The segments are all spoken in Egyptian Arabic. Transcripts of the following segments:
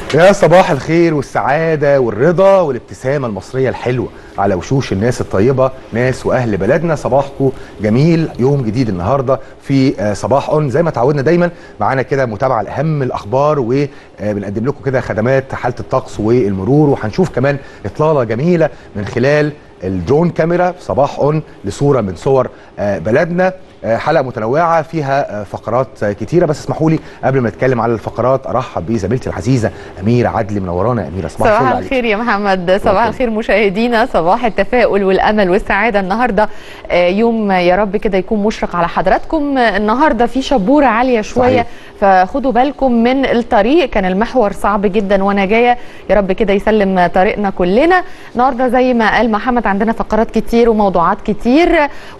يا صباح الخير والسعادة والرضا والابتسامة المصرية الحلوة على وشوش الناس الطيبة ناس وأهل بلدنا صباحكم جميل يوم جديد النهاردة في آه، صباح أون زي ما تعودنا دايما معانا كده متابعة لأهم الأخبار وبنقدم لكم كده خدمات حالة الطقس والمرور وهنشوف كمان إطلالة جميلة من خلال الدرون كاميرا صباح اون لصوره من صور آه، بلدنا آه، حلقه متنوعه فيها آه، فقرات آه، كتيره بس اسمحوا لي قبل ما نتكلم على الفقرات ارحب بزميلتي العزيزه اميره عدلي منورانا يا اميره صباح الفل صباح عليك الخير يا محمد صباح الخير. الخير مشاهدينا صباح التفاؤل والامل والسعاده النهارده آه، يوم يا رب كده يكون مشرق على حضراتكم آه، النهارده في شبوره عاليه شويه صحيح. فخدوا بالكم من الطريق كان المحور صعب جدا وانا جايه يا رب كده يسلم طريقنا كلنا النهارده زي ما قال محمد عندنا فقرات كتير وموضوعات كتير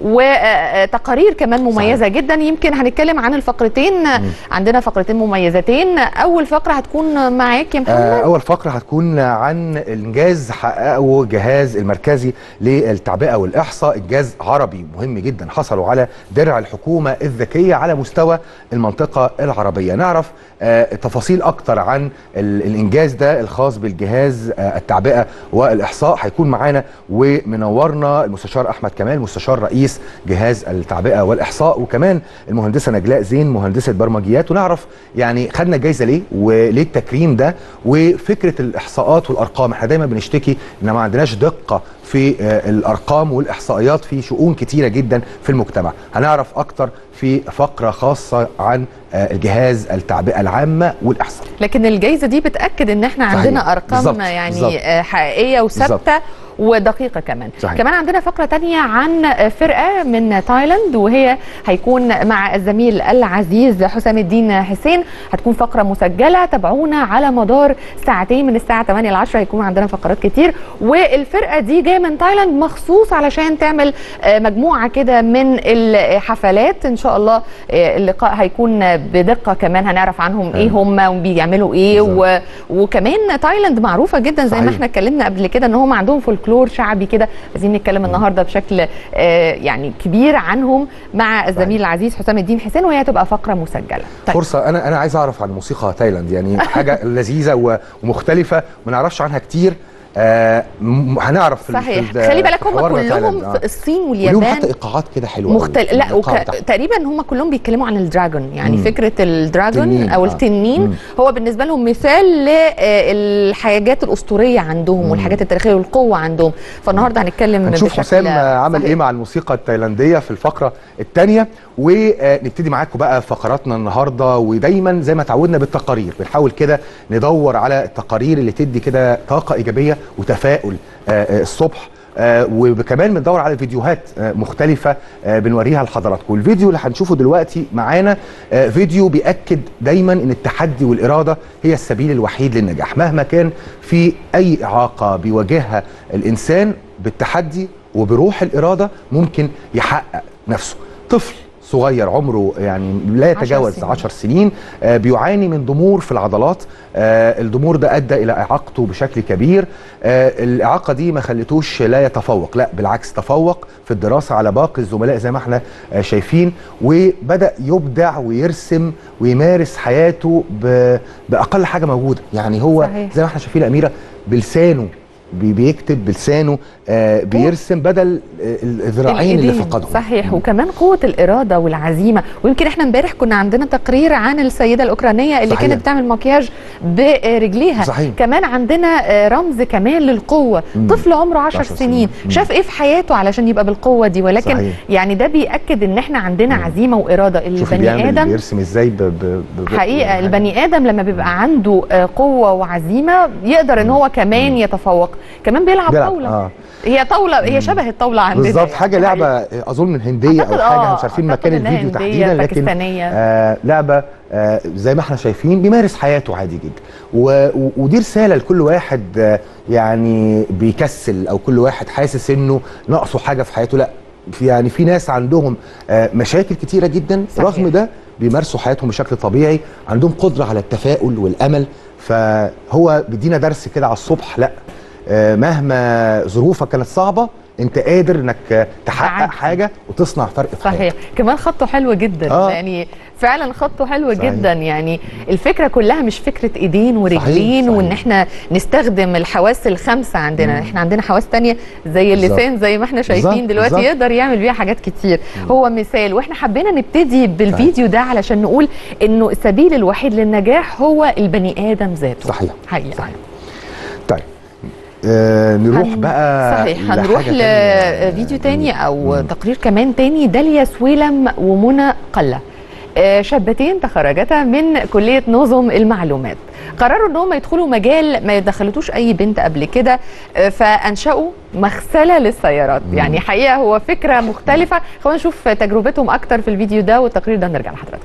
وتقارير كمان مميزه صحيح. جدا يمكن هنتكلم عن الفقرتين عندنا فقرتين مميزتين اول فقره هتكون معاك يا محمد آه، اول فقره هتكون عن الانجاز حققه الجهاز المركزي للتعبئه والاحصاء انجاز عربي مهم جدا حصلوا على درع الحكومه الذكيه على مستوى المنطقه العربيه نعرف آه، تفاصيل اكتر عن ال- الانجاز ده الخاص بالجهاز آه، التعبئه والاحصاء هيكون معانا ومنورنا المستشار احمد كمال مستشار رئيس جهاز التعبئه والاحصاء وكمان المهندسه نجلاء زين مهندسه برمجيات ونعرف يعني خدنا الجايزه ليه وليه التكريم ده وفكره الاحصاءات والارقام احنا دايما بنشتكي ان ما عندناش دقه في آه، الارقام والاحصائيات في شؤون كتيره جدا في المجتمع هنعرف اكتر في فقره خاصه عن آه، الجهاز التعبئه العامه والاحصاء لكن الجائزه دي بتاكد ان احنا صحيح. عندنا ارقام بالظبط. يعني بالظبط. آه، حقيقيه وثابته ودقيقه كمان صحيح. كمان عندنا فقره تانية عن فرقه من تايلاند وهي هيكون مع الزميل العزيز حسام الدين حسين هتكون فقره مسجله تابعونا على مدار ساعتين من الساعه 8 ل 10 هيكون عندنا فقرات كتير والفرقه دي جايه من تايلاند مخصوص علشان تعمل آه، مجموعه كده من الحفلات ان شاء الله آه، اللقاء هيكون بدقه كمان هنعرف عنهم ايه هم وبيعملوا ايه و... وكمان تايلاند معروفه جدا زي ما صحيح. احنا اتكلمنا قبل كده ان هم عندهم فولكلور شعبي كده عايزين نتكلم النهارده بشكل آه، يعني كبير عنهم مع الزميل العزيز حسام الدين حسين وهي هتبقى فقره مسجله طيب فرصه انا انا عايز اعرف عن موسيقى تايلاند يعني حاجه لذيذه و- ومختلفه ما نعرفش عنها كتير آه م- هنعرف في ال- صحيح في ال- خلي بالك في هم حوارنا تايلاند، كلهم آه. في الصين وليهم واليابان حتى ايقاعات كده حلوه مختل... أوي. لا الإيقاع وك... بتاعهم. تقريبا هم كلهم بيتكلموا عن الدراجون يعني مم. فكره الدراجون تنين، او آه. التنين مم. هو بالنسبه لهم مثال للحاجات الاسطوريه عندهم والحاجات التاريخيه والقوه عندهم فالنهارده هنتكلم هنشوف بشكل حسام آه، عمل صحيح. ايه مع الموسيقى التايلانديه في الفقره الثانيه ونبتدي معاكم بقى فقراتنا النهارده ودايما زي ما تعودنا بالتقارير بنحاول كده ندور على التقارير اللي تدي كده طاقه ايجابيه وتفاؤل آه، آه، الصبح آه، وكمان بندور على فيديوهات آه، مختلفة آه، بنوريها لحضراتكم الفيديو اللي هنشوفه دلوقتي معانا آه، فيديو بيأكد دايما ان التحدي والإرادة هي السبيل الوحيد للنجاح مهما كان في أي إعاقة بيواجهها الإنسان بالتحدي وبروح الإرادة ممكن يحقق نفسه طفل صغير عمره يعني لا عشر يتجاوز سنين. 10 سنين آه، بيعاني من ضمور في العضلات آه، الضمور ده ادى الى اعاقته بشكل كبير آه، الاعاقه دي ما خلتوش لا يتفوق لا بالعكس تفوق في الدراسه على باقي الزملاء زي ما احنا آه، شايفين وبدا يبدع ويرسم ويمارس حياته ب- باقل حاجه موجوده يعني هو صحيح. زي ما احنا شايفين اميره بلسانه بي- بيكتب بلسانه آه، بيرسم بدل آه، الذراعين اللي الإيدين. فقدهم صحيح وكمان قوه الاراده والعزيمه ويمكن احنا امبارح كنا عندنا تقرير عن السيده الاوكرانيه اللي صحيح. كانت بتعمل مكياج برجليها صحيح. كمان عندنا آه، رمز كمان للقوه مم. طفل عمره 10 10 سنين سنين. مم. شاف ايه في حياته علشان يبقى بالقوه دي ولكن صحيح. يعني ده بياكد ان احنا عندنا عزيمه واراده شوفي البني بيعمل ادم بيرسم ازاي ب- ب- ب- حقيقه يعني البني ادم لما بيبقى عنده آه، قوه وعزيمه يقدر ان هو كمان يتفوق كمان بيلعب بيلعب، طاوله آه. هي طاوله هي شبه الطاوله عندنا بالظبط يعني. حاجه لعبه اظن هنديه او أعتقد حاجه آه، مش عارفين أعتقد مكان إنها الفيديو هندية، تحديدا لكن باكستانية. آه لعبه آه زي ما احنا شايفين بيمارس حياته عادي جدا و و ودي رساله لكل واحد آه يعني بيكسل او كل واحد حاسس انه ناقصه حاجه في حياته لا في يعني في ناس عندهم آه مشاكل كتيره جدا صحيح. رغم ده بيمارسوا حياتهم بشكل طبيعي عندهم قدره على التفاؤل والامل فهو بيدينا درس كده على الصبح لا آه، مهما ظروفك كانت صعبه انت قادر انك تحقق تعدي. حاجه وتصنع فرق في حياتك صحيح كمان خطه حلوه جدا آه. يعني فعلا خطه حلو صحيح. جدا يعني الفكره كلها مش فكره ايدين ورجلين صحيح. وان احنا نستخدم الحواس الخمسه عندنا احنا عندنا حواس تانية زي اللسان زي ما احنا شايفين بالظبط، دلوقتي بالظبط. يقدر يعمل بيها حاجات كتير هو مثال واحنا حبينا نبتدي بالفيديو ده علشان نقول انه السبيل الوحيد للنجاح هو البني ادم ذاته صحيح حقيقة. صحيح طيب آه نروح هن- بقى صحيح هنروح لحاجة تانية. لفيديو تاني او تقرير كمان تاني داليا سويلم ومنى قله آه، شابتين تخرجتا من كليه نظم المعلومات قرروا ان هم يدخلوا مجال ما دخلتوش اي بنت قبل كده آه، فانشأوا مغسله للسيارات يعني حقيقه هو فكره مختلفه خلينا نشوف تجربتهم اكتر في الفيديو ده والتقرير ده نرجع لحضراتكم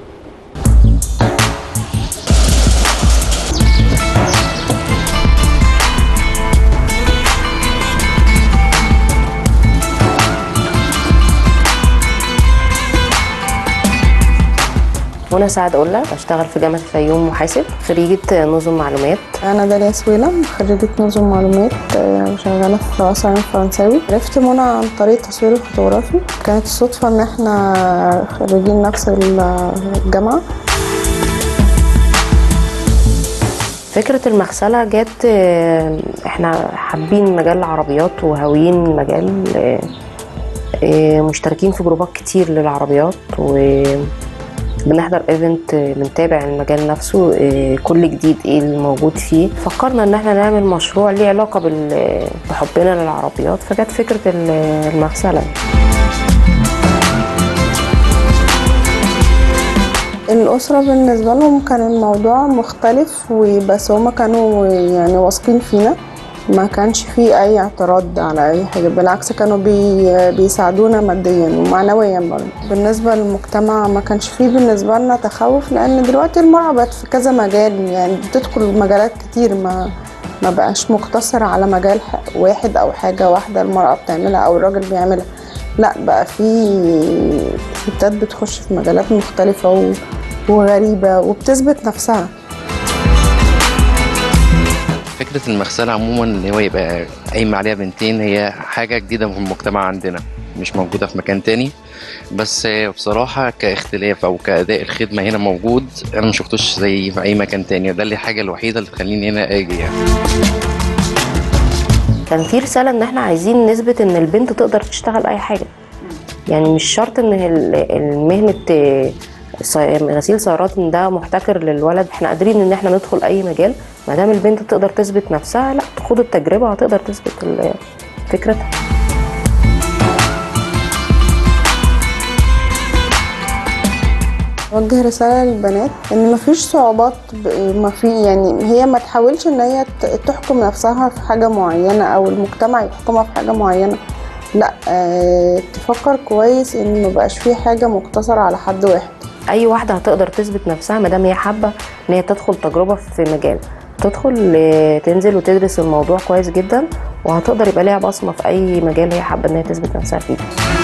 منى سعد قلة بشتغل في جامعة الفيوم محاسب خريجة نظم معلومات أنا داليا سويلم خريجة نظم معلومات آه، وشغالة في رأس العلم الفرنساوي عرفت منى عن طريق التصوير الفوتوغرافي كانت الصدفة إن إحنا خريجين نفس الجامعة فكرة المغسلة جت آه، احنا حابين مجال العربيات وهاويين مجال آه، آه، مشتركين في جروبات كتير للعربيات وبنحضر ايفنت بنتابع المجال نفسه آه، كل جديد ايه اللي موجود فيه فكرنا ان احنا نعمل مشروع ليه علاقة بال- بحبنا للعربيات فجت فكرة ال- المغسلة الأسرة بالنسبة لهم كان الموضوع مختلف وبس هما كانوا يعني واثقين فينا ما كانش فيه أي اعتراض على أي حاجة بالعكس كانوا بي بيساعدونا ماديا ومعنويا برضه بالنسبة للمجتمع ما كانش فيه بالنسبة لنا تخوف لأن دلوقتي المرأة بقت في كذا مجال يعني بتدخل مجالات كتير ما ما بقاش مقتصر على مجال ح- واحد أو حاجة واحدة المرأة بتعملها أو الراجل بيعملها لا بقى في ستات بتخش في مجالات مختلفة و... وغريبة وبتثبت نفسها فكرة المغسلة عموما ان هو يبقى قايم عليها بنتين هي حاجة جديدة في المجتمع عندنا مش موجودة في مكان تاني بس بصراحة كاختلاف أو كأداء الخدمة هنا موجود أنا ما شفتوش زي في أي مكان تاني ده اللي الحاجة الوحيدة اللي تخليني هنا أجي يعني كان في رسالة ان احنا عايزين نثبت ان البنت تقدر تشتغل اي حاجة يعني مش شرط ان ال- المهنة آه، صي- غسيل سيارات ان ده محتكر للولد احنا قادرين ان احنا ندخل اي مجال ما دام البنت تقدر تثبت نفسها لا تخوض التجربة هتقدر تثبت ال- فكرتها وجه رسالة للبنات ان مفيش صعوبات ب- ما في يعني هي ما تحاولش ان هي ت- تحكم نفسها في حاجة معينة او المجتمع يحكمها في حاجة معينة لا اه تفكر كويس ان مبقاش في حاجة مقتصرة على حد واحد اي واحدة هتقدر تثبت نفسها ما دام هي حابة ان هي تدخل تجربة في مجال تدخل آه، تنزل وتدرس الموضوع كويس جدا وهتقدر يبقى ليها بصمة في اي مجال هي حابة ان هي تثبت نفسها فيه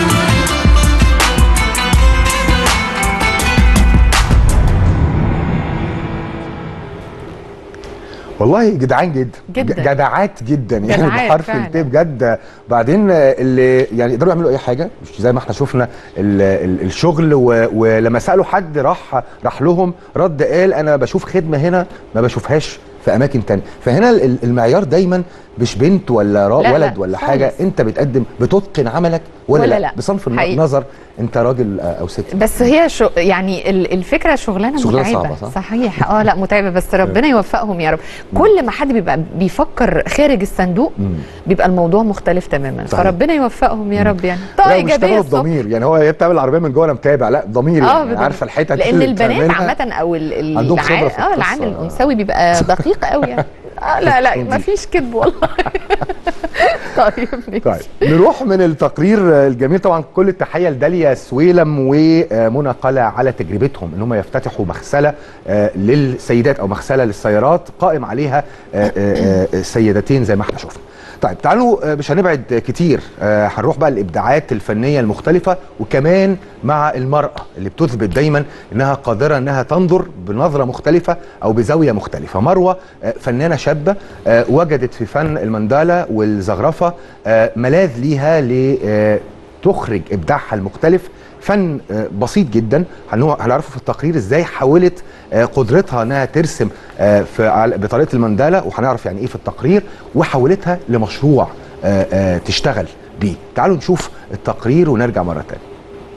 والله جدعان جدا جداً. ج- جدعات جدا يعني جدعات بحرف فعلاً. التاء بجد بعدين آه، اللي يعني يقدروا يعملوا اي حاجه مش زي ما احنا شفنا ال ال الشغل و ولما سالوا حد راح راح لهم رد قال انا بشوف خدمه هنا ما بشوفهاش في اماكن تانية فهنا ال- ال- المعيار دايما مش بنت ولا را لا، لا، ولد ولا خالص. حاجه انت بتقدم بتتقن عملك ولا, ولا لا, لا. بصنف حقيقي. النظر انت راجل آه، او ست بس هي شو يعني ال- الفكره شغلانه شغلانة متعبه صعبة، صح؟ صحيح اه لا متعبه بس ربنا يوفقهم يا رب كل ما حد بيبقى بيفكر خارج الصندوق مم. بيبقى الموضوع مختلف تماما صحيح. فربنا يوفقهم يا رب يعني طاقه لا ايجابيه بيشتغلوا الصبح. بضمير يعني هو هي بتعمل العربيه من جوه انا متابع لا ضمير اه يعني بالضبط. عارفه الحتت لان اللي البنات بتعملها. عامه او ال- عندهم خبرة العا- في اه القصة. العامل الانثوي بيبقى دقيق قوي يعني آه لا لا ما فيش كذب والله طيب ماشي. طيب نروح من التقرير الجميل طبعا كل التحيه لداليا سويلم ومنى قلع على تجربتهم ان هم يفتتحوا مغسله آه، للسيدات او مغسله للسيارات قائم عليها آه، آه، آه، سيدتين زي ما احنا شفنا. طيب تعالوا آه، مش هنبعد كتير آه، هنروح بقى الابداعات الفنيه المختلفه وكمان مع المراه اللي بتثبت دايما انها قادره انها تنظر بنظره مختلفه او بزاويه مختلفه. مروه آه، فنانه شابه آه، وجدت في فن المندالا والزخرفه آه، ملاذ ليها ل آه، تخرج ابداعها المختلف فن آه، بسيط جدا هنو- هنعرفه في التقرير ازاي حولت آه، قدرتها انها ترسم آه، في على- بطريقه المندله وهنعرف يعني ايه في التقرير وحولتها لمشروع آه، آه، تشتغل بيه تعالوا نشوف التقرير ونرجع مره تانية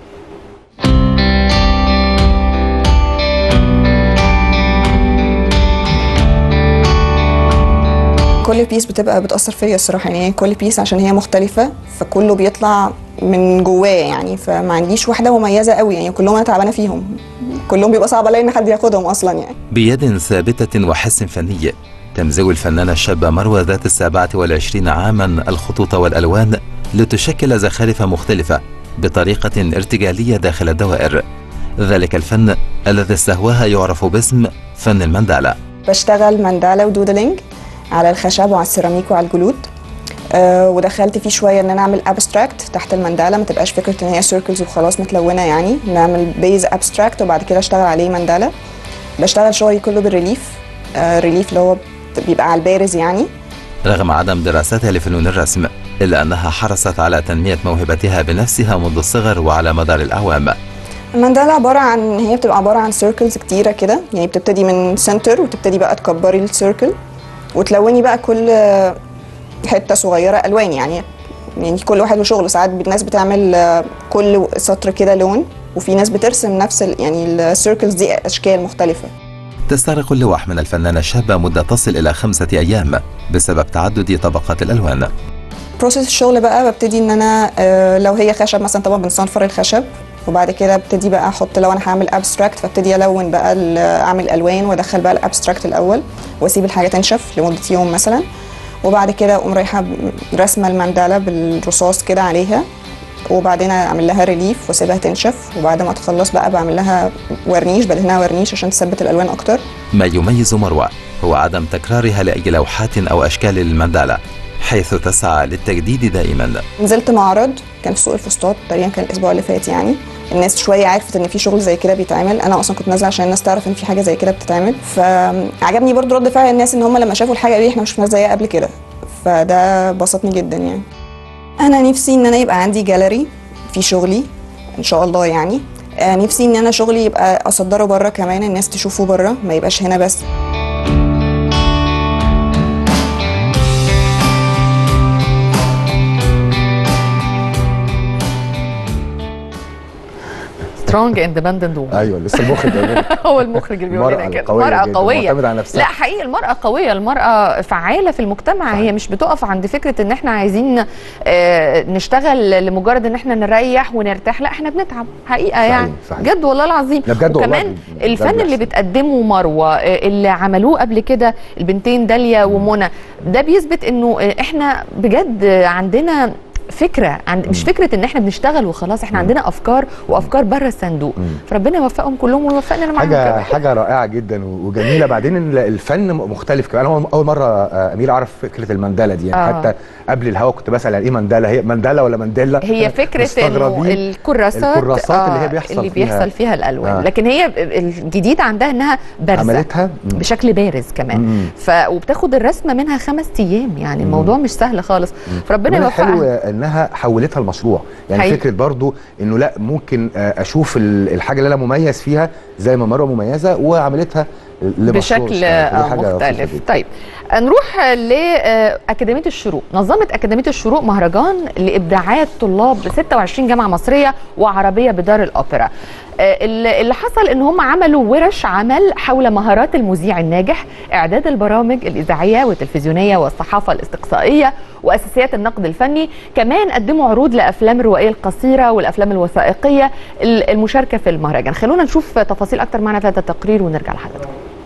كل بيس بتبقى بتأثر فيا الصراحة يعني كل بيس عشان هي مختلفة فكله بيطلع من جواه يعني فما عنديش واحدة مميزة قوي يعني كلهم أنا تعبانة فيهم كلهم بيبقى صعب عليا إن حد ياخدهم أصلا يعني بيد ثابتة وحس فني تمزج الفنانة الشابة مروة ذات السابعة والعشرين عاما الخطوط والألوان لتشكل زخارف مختلفة بطريقة ارتجالية داخل الدوائر ذلك الفن الذي استهواها يعرف باسم فن المندالة بشتغل مندالة ودودلينج على الخشب وعلى السيراميك وعلى الجلود أه ودخلت فيه شويه ان انا اعمل ابستراكت تحت المنداله ما تبقاش فكره ان هي سيركلز وخلاص متلونه يعني نعمل بيز ابستراكت وبعد كده اشتغل عليه منداله بشتغل شغلي كله بالريليف آه ريليف اللي هو بيبقى على البارز يعني رغم عدم دراستها لفنون الرسم إلا أنها حرصت على تنمية موهبتها بنفسها منذ الصغر وعلى مدار الأعوام المندالة عبارة عن هي بتبقى عبارة عن سيركلز كتيرة كده يعني بتبتدي من سنتر وتبتدي بقى تكبري السيركل وتلوني بقى كل حتة صغيرة ألوان يعني يعني كل واحد وشغله ساعات الناس بتعمل آه، كل سطر كده لون وفي ناس بترسم نفس ال- يعني السيركلز دي أشكال مختلفة تستغرق اللوح من الفنانة الشابة مدة تصل إلى خمسة أيام بسبب تعدد طبقات الألوان بروسيس الشغل بقى ببتدي ان انا آه، لو هي خشب مثلا طبعا بنصنفر الخشب وبعد كده ابتدي بقى احط لو انا هعمل ابستراكت فابتدي الون بقى ال- اعمل الوان وادخل بقى الابستراكت الاول واسيب الحاجه تنشف لمده يوم مثلا وبعد كده اقوم رايحه ب- رسمه المندله بالرصاص كده عليها وبعدين اعمل لها ريليف واسيبها تنشف وبعد ما تخلص بقى بعمل لها ورنيش بدهنها ورنيش عشان تثبت الالوان اكتر ما يميز مروة هو عدم تكرارها لأي لوحات أو أشكال للمندالة حيث تسعى للتجديد دائما نزلت معرض كان في سوق الفسطاط تقريبا كان الاسبوع اللي فات يعني الناس شويه عرفت ان في شغل زي كده بيتعمل انا اصلا كنت نازله عشان الناس تعرف ان في حاجه زي كده بتتعمل فعجبني برضو رد فعل الناس ان هم لما شافوا الحاجه دي احنا مش شفناها زيها قبل كده فده بسطني جدا يعني انا نفسي ان انا يبقى عندي جاليري في شغلي ان شاء الله يعني آه، نفسي ان انا شغلي يبقى اصدره بره كمان الناس تشوفه بره ما يبقاش هنا بس سترونج اندبندنت وومن ايوه لسه المخرج قال هو المخرج اللي بيقول لنا المرأة كده القوية المرأة جداً، قوية معتمدة على نفسها. لا حقيقي المرأة قوية المرأة فعالة في المجتمع هي مش بتقف عند فكرة ان احنا عايزين آه، نشتغل لمجرد ان احنا نريح ونرتاح لا احنا بنتعب حقيقة صحيح، يعني صحيح. بجد والله العظيم لا بجد والله وكمان ده الفن اللي بيحصل. بتقدمه مروة آه، اللي عملوه قبل كده البنتين داليا ومنى ده بيثبت انه آه، احنا بجد عندنا فكره عند مش فكره ان احنا بنشتغل وخلاص احنا عندنا افكار وافكار بره الصندوق فربنا يوفقهم كلهم ويوفقنا انا معاهم حاجه كمان. حاجه رائعه جدا وجميله بعدين ال- الفن مختلف كمان انا اول مره آه، امير اعرف فكره المندله دي يعني آه. حتى قبل الهوا كنت بسال يعني ايه مندله هي مندله ولا مندله هي فكره انه مستغربين الكراسات الكراسات اللي هي بيحصل اللي فيها. بيحصل فيها الالوان آه. لكن هي الجديد عندها انها بارزه عملتها مم. بشكل بارز كمان مم. ف وبتاخد الرسمه منها خمس ايام يعني الموضوع مش سهل خالص فربنا كمان الحلو يوفقها انها حولتها لمشروع يعني حقيقي. فكره برضو انه لا ممكن آه، اشوف ال- الحاجه اللي انا مميز فيها زي ما مروه مميزه وعملتها لمشروع بشكل اشتغل. ودي آه، حاجة لطيفة مختلف جداً. طيب نروح لأكاديمية الشروق نظمت أكاديمية الشروق مهرجان لإبداعات طلاب 26 جامعة مصرية وعربية بدار الأوبرا آه، اللي اللي حصل ان هم عملوا ورش عمل حول مهارات المذيع الناجح اعداد البرامج الاذاعيه والتلفزيونيه والصحافه الاستقصائيه واساسيات النقد الفني كمان قدموا عروض لافلام الروائيه القصيره والافلام الوثائقيه ال- المشاركه في المهرجان خلونا نشوف تفاصيل اكتر معنا في هذا التقرير ونرجع لحضرتك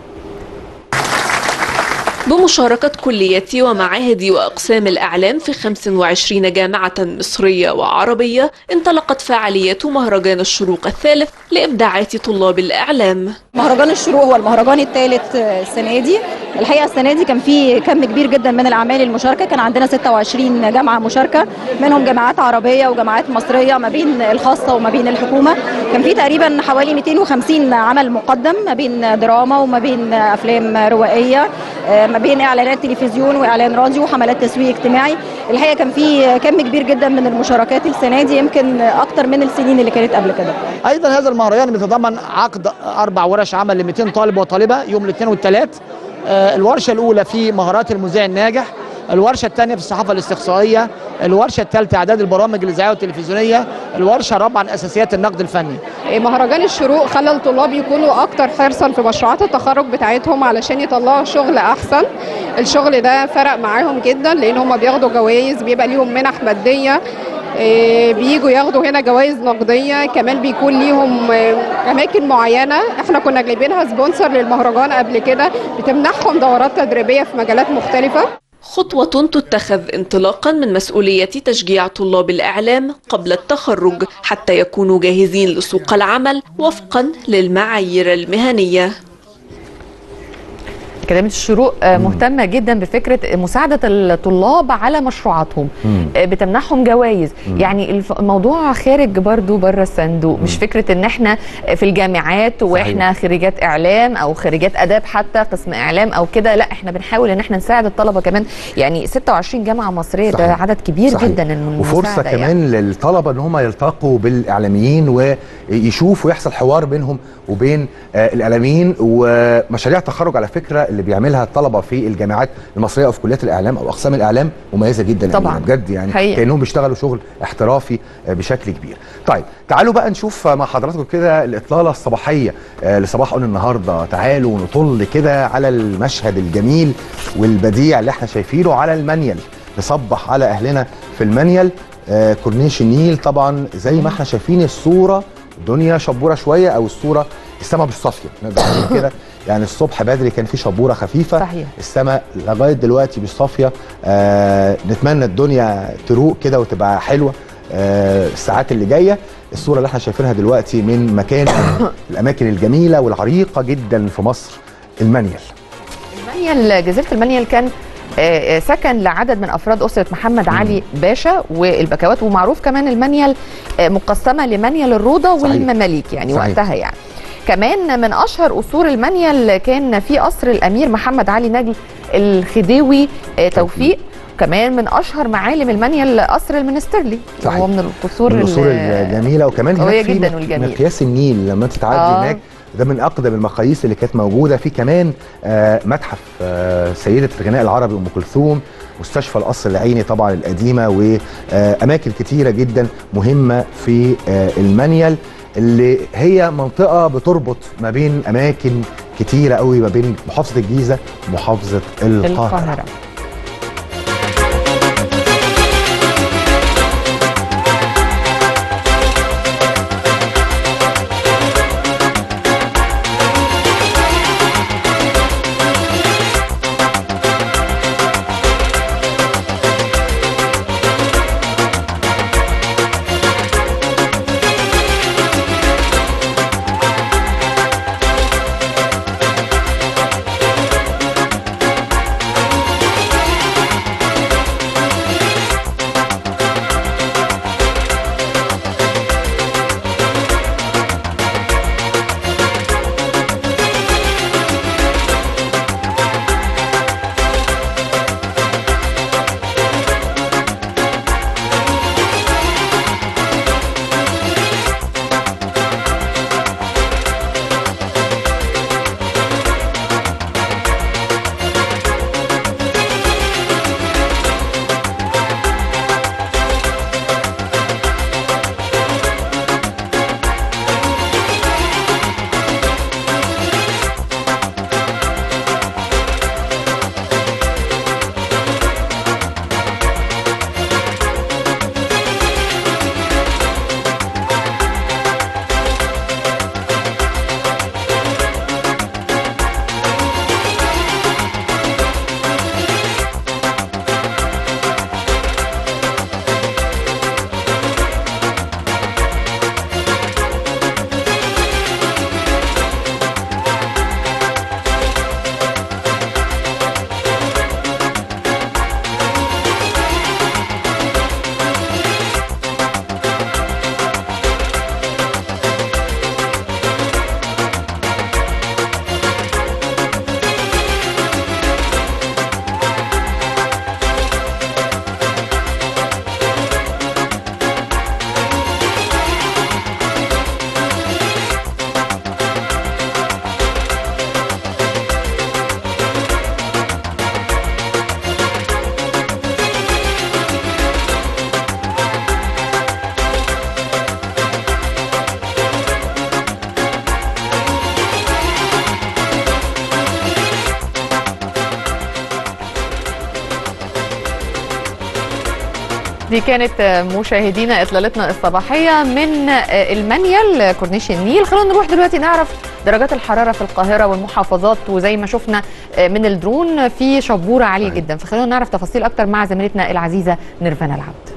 بمشاركة كليات ومعاهد وأقسام الإعلام في 25 جامعة مصرية وعربية انطلقت فعاليات مهرجان الشروق الثالث لإبداعات طلاب الإعلام مهرجان الشروق هو المهرجان الثالث السنه دي الحقيقه السنه دي كان في كم كبير جدا من الاعمال المشاركه كان عندنا 26 جامعه مشاركه منهم جامعات عربيه وجامعات مصريه ما بين الخاصه وما بين الحكومه كان في تقريبا حوالي 250 عمل مقدم ما بين دراما وما بين افلام روائيه آه، ما بين اعلانات تلفزيون واعلان راديو وحملات تسويق اجتماعي الحقيقه كان في كم كبير جدا من المشاركات السنه دي يمكن اكتر من السنين اللي كانت قبل كده ايضا هذا المهرجان بيتضمن عقد اربع ورش عمل ل 200 طالب وطالبه يوم الاثنين والثلاث الورشه الاولى في مهارات المذيع الناجح الورشه الثانيه في الصحافه الاستقصائيه الورشه الثالثه اعداد البرامج الاذاعيه والتلفزيونيه الورشه الرابعه عن اساسيات النقد الفني مهرجان الشروق خلى الطلاب يكونوا اكتر حرصا في مشروعات التخرج بتاعتهم علشان يطلعوا شغل احسن الشغل ده فرق معاهم جدا لان هم بياخدوا جوائز بيبقى ليهم منح ماديه إيه، بيجوا ياخدوا هنا جوائز نقديه كمان بيكون ليهم آه، اماكن معينه احنا كنا جايبينها سبونسر للمهرجان قبل كده بتمنحهم دورات تدريبيه في مجالات مختلفه خطوة تتخذ انطلاقا من مسؤولية تشجيع طلاب الإعلام قبل التخرج حتى يكونوا جاهزين لسوق العمل وفقا للمعايير المهنية أكاديمية الشروق آه، مهتمة جدا بفكرة مساعدة الطلاب على مشروعاتهم مم. آه، بتمنحهم جوائز مم. يعني الف- الموضوع خارج برضو بره الصندوق مش فكرة ان احنا في الجامعات واحنا خريجات اعلام او خريجات اداب حتى قسم اعلام او كده لا احنا بنحاول ان احنا نساعد الطلبة كمان يعني 26 جامعة مصرية ده صحيح. عدد كبير صحيح. جدا من وفرصه المساعدة كمان للطلبه ان هم يلتقوا بالاعلاميين ويشوفوا ويحصل حوار بينهم وبين آه، الاعلاميين ومشاريع تخرج على فكره اللي بيعملها الطلبه في الجامعات المصريه او في كليات الاعلام او اقسام الاعلام مميزه جدا طبعاً. يعني بجد يعني حقيقة. كانهم بيشتغلوا شغل احترافي آه، بشكل كبير. طيب تعالوا بقى نشوف مع حضراتكم كده الاطلاله الصباحيه آه، لصباح اون النهارده تعالوا نطل كده على المشهد الجميل والبديع اللي احنا شايفينه على المنيل نصبح على اهلنا في المنيل آه، كورنيش النيل طبعا زي ما احنا شايفين الصوره دنيا شبوره شويه او الصوره السماء مش صافيه نقدر نقول كده يعني الصبح بدري كان في شبوره خفيفه صحيح. السماء لغايه دلوقتي مش صافيه آه نتمنى الدنيا تروق كده وتبقى حلوه آه الساعات اللي جايه الصوره اللي احنا شايفينها دلوقتي من مكان الاماكن الجميله والعريقه جدا في مصر المنيل المنيل جزيرة المنيل كان آه، آه، سكن لعدد من افراد اسره محمد علي باشا والبكوات ومعروف كمان المنيل آه، مقسمه لمنيل الروضه صحيح. والمماليك يعني صحيح. وقتها يعني كمان من اشهر قصور المنيل كان في قصر الامير محمد علي نجل الخديوي آه، توفيق كمان من اشهر معالم المنيل قصر المنسترلي صحيح. وهو من القصور من القصور ال- الجميله وكمان قوية هناك في جداً مق- والجميلة. مقياس النيل لما انت تعدي آه. هناك ده من اقدم المقاييس اللي كانت موجوده في كمان آه متحف آه سيده الغناء العربي ام كلثوم مستشفى القصر العيني طبعا القديمه واماكن كتيره جدا مهمه في آه المنيل اللي هي منطقه بتربط ما بين اماكن كتيره قوي ما بين محافظه الجيزه ومحافظه القاهره, القاهره دي كانت مشاهدينا اطلالتنا الصباحيه من المنيل كورنيش النيل خلونا نروح دلوقتي نعرف درجات الحراره في القاهره والمحافظات وزي ما شفنا من الدرون في شبوره عاليه جدا فخلونا نعرف تفاصيل اكتر مع زميلتنا العزيزه نيرفانا العبد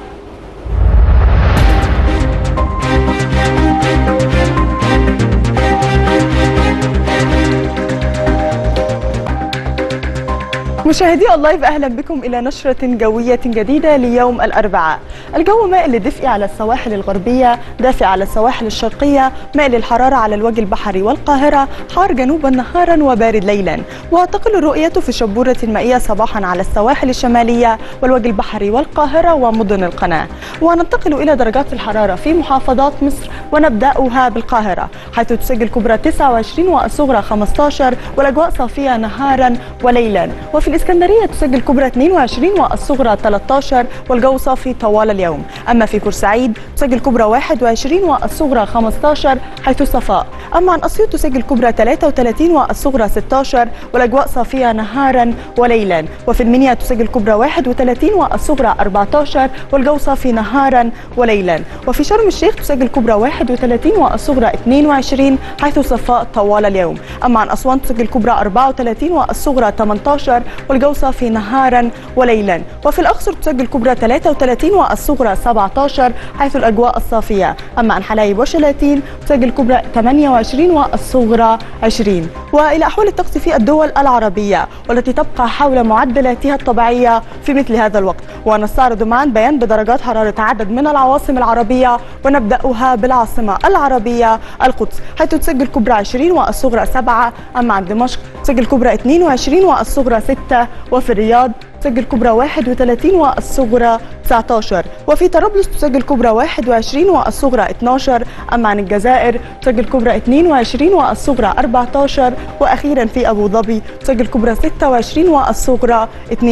مشاهدي اللايف اهلا بكم الى نشره جويه جديده ليوم الاربعاء. الجو مائل للدفء على السواحل الغربيه، دافئ على السواحل الشرقيه، مائل للحراره على الوجه البحري والقاهره، حار جنوبا نهارا وبارد ليلا، وتقل الرؤيه في شبوره مائيه صباحا على السواحل الشماليه والوجه البحري والقاهره ومدن القناه. وننتقل الى درجات الحراره في محافظات مصر ونبداها بالقاهره، حيث تسجل كبرى 29 والصغرى 15 والاجواء صافيه نهارا وليلا، وفي الإسكندرية تسجل كبرى 22 والصغرى 13 والجو صافي طوال اليوم أما في بورسعيد تسجل كبرى 21 والصغرى 15 حيث صفاء أما عن أسيوط تسجل كبرى 33 والصغرى 16 والأجواء صافية نهارا وليلا وفي المنيا تسجل كبرى 31 والصغرى 14 والجو صافي نهارا وليلا وفي شرم الشيخ تسجل كبرى 31 والصغرى 22 حيث صفاء طوال اليوم أما عن أسوان تسجل كبرى 34 والصغرى 18 والجو صافي نهارا وليلا وفي الأقصر تسجل كبرى 33 والصغرى 17 حيث الأجواء الصافية أما عن حلايب وشلاتين تسجل كبرى 28 والصغرى 20 وإلى أحوال الطقس في الدول العربية والتي تبقى حول معدلاتها الطبيعية في مثل هذا الوقت ونستعرض معا بيان بدرجات حرارة عدد من العواصم العربية ونبدأها بالعاصمة العربية القدس حيث تسجل كبرى 20 والصغرى 7 أما عن دمشق تسجل كبرى 22 والصغرى 6 وفي الرياض تسجل كبرى 31 والصغرى 19 وفي طرابلس تسجل كبرى 21 والصغرى 12 أما عن الجزائر تسجل كبرى 22 والصغرى 14 وأخيرا في أبو ظبي تسجل كبرى 26 والصغرى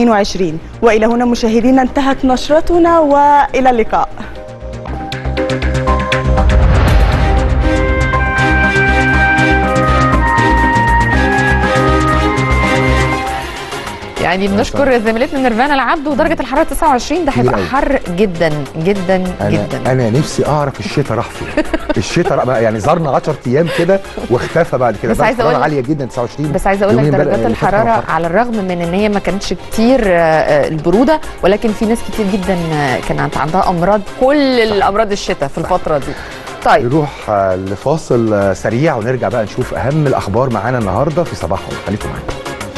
22 وإلى هنا مشاهدينا انتهت نشرتنا وإلى اللقاء يعني بنشكر زميلتنا نيرفانا العبد ودرجه الحراره 29 ده هيبقى حر جدا جدا أنا جدا انا نفسي اعرف الشتاء راح فين الشتاء راح بقى يعني زارنا 10 ايام كده واختفى بعد كده بس درجة عايزة الحرارة أقول- عاليه جدا 29 بس عايزه اقول لك يومين بقى- درجات اللي فاتوا كانوا الحراره حر. على الرغم من ان هي ما كانتش كتير آه، آه، البروده ولكن في ناس كتير جدا آه، كانت عندها امراض كل الامراض الشتاء في الفتره دي طيب نروح آه، لفاصل آه، سريع ونرجع بقى نشوف اهم الاخبار معانا النهارده في صباحهم خليكم معانا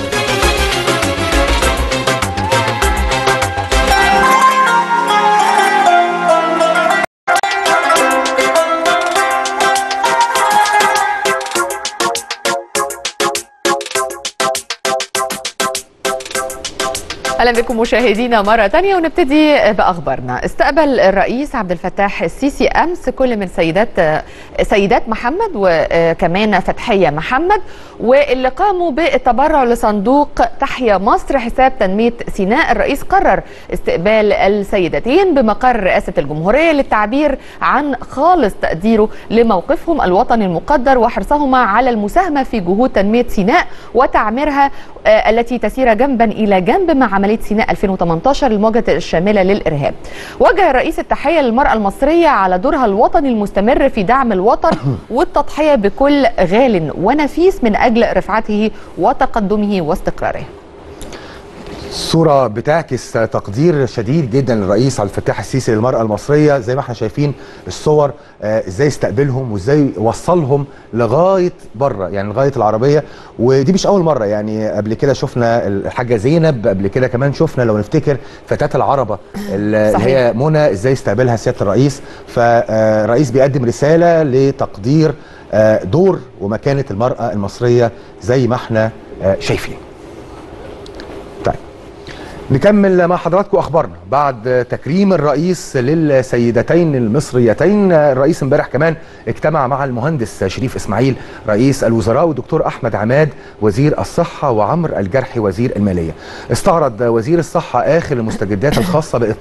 اهلا بكم مشاهدينا مره تانية ونبتدي باخبارنا استقبل الرئيس عبد الفتاح السيسي امس كل من سيدات سيدات محمد وكمان فتحيه محمد واللي قاموا بالتبرع لصندوق تحيا مصر حساب تنميه سيناء الرئيس قرر استقبال السيدتين بمقر رئاسه الجمهوريه للتعبير عن خالص تقديره لموقفهم الوطني المقدر وحرصهما على المساهمه في جهود تنميه سيناء وتعميرها آه، التي تسير جنبا الى جنب مع عمليه سيناء 2018 المواجهه الشامله للارهاب. وجه الرئيس التحيه للمراه المصريه على دورها الوطني المستمر في دعم الوطن والتضحيه بكل غال ونفيس من اجل رفعته وتقدمه واستقراره. الصورة بتعكس تقدير شديد جدا للرئيس عبد الفتاح السيسي للمرأة المصرية زي ما احنا شايفين الصور آه، ازاي استقبلهم وازاي وصلهم لغاية بره يعني لغاية العربية ودي مش أول مرة يعني قبل كده شفنا الحاجة زينب قبل كده كمان شفنا لو نفتكر فتاة العربة اللي صحيح. هي منى ازاي استقبلها سيادة الرئيس فالرئيس بيقدم رسالة لتقدير آه، دور ومكانة المرأة المصرية زي ما احنا آه، شايفين طيب نكمل مع حضراتكم اخبارنا بعد تكريم الرئيس للسيدتين المصريتين الرئيس امبارح كمان اجتمع مع المهندس شريف اسماعيل رئيس الوزراء والدكتور احمد عماد وزير الصحه وعمرو الجرحي وزير الماليه استعرض وزير الصحه اخر المستجدات الخاصه باطلاق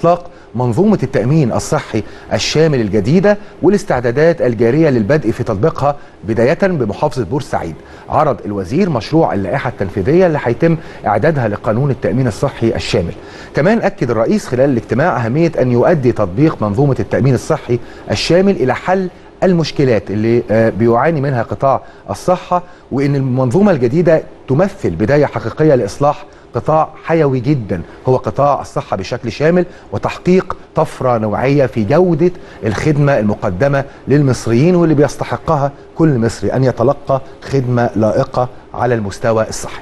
منظومة التأمين الصحي الشامل الجديدة والاستعدادات الجارية للبدء في تطبيقها بداية بمحافظة بورسعيد عرض الوزير مشروع اللائحة التنفيذية اللي هيتم إعدادها لقانون التأمين الصحي الشامل كمان أكد الرئيس خلال الاجتماع أهمية أن يؤدي تطبيق منظومة التأمين الصحي الشامل إلى حل المشكلات اللي آه، بيعاني منها قطاع الصحة وإن المنظومة الجديدة تمثل بداية حقيقية لإصلاح قطاع حيوي جدا هو قطاع الصحة بشكل شامل وتحقيق طفرة نوعية في جودة الخدمة المقدمة للمصريين واللي بيستحقها كل مصري أن يتلقى خدمة لائقة على المستوى الصحي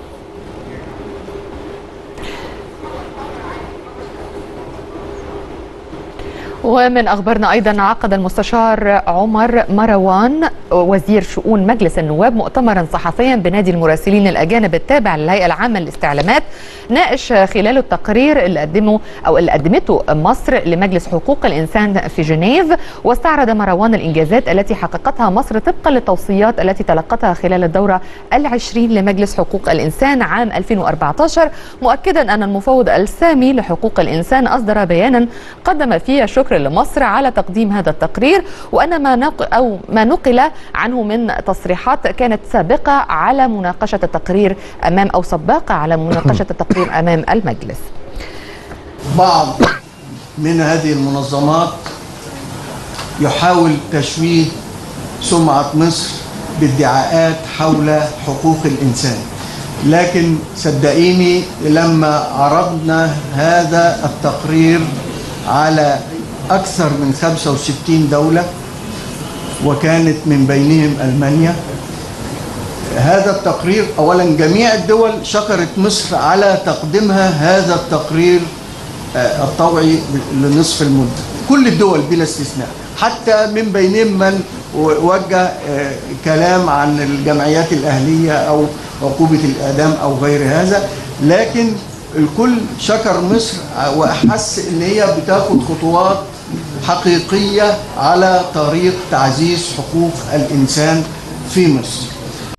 ومن اخبارنا ايضا عقد المستشار عمر مروان وزير شؤون مجلس النواب مؤتمرا صحفيا بنادي المراسلين الاجانب التابع للهيئه العامه للاستعلامات ناقش خلاله التقرير اللي قدمه او اللي قدمته مصر لمجلس حقوق الانسان في جنيف واستعرض مروان الانجازات التي حققتها مصر طبقا للتوصيات التي تلقتها خلال الدوره العشرين لمجلس حقوق الانسان عام 2014 مؤكدا ان المفوض السامي لحقوق الانسان اصدر بيانا قدم فيه الشكر لمصر على تقديم هذا التقرير وان ما نق او ما نقل عنه من تصريحات كانت سابقه على مناقشه التقرير امام او سباقه على مناقشه التقرير امام المجلس. بعض من هذه المنظمات يحاول تشويه سمعة مصر بادعاءات حول حقوق الإنسان لكن صدقيني لما عرضنا هذا التقرير على أكثر من 65 دولة وكانت من بينهم ألمانيا هذا التقرير أولا جميع الدول شكرت مصر على تقديمها هذا التقرير آه، الطوعي لنصف المدة كل الدول بلا استثناء حتى من بينهم من و- وجه آه، كلام عن الجمعيات الأهلية أو عقوبة الإعدام أو غير هذا لكن الكل شكر مصر وأحس إن هي بتاخد خطوات حقيقية على طريق تعزيز حقوق الإنسان في مصر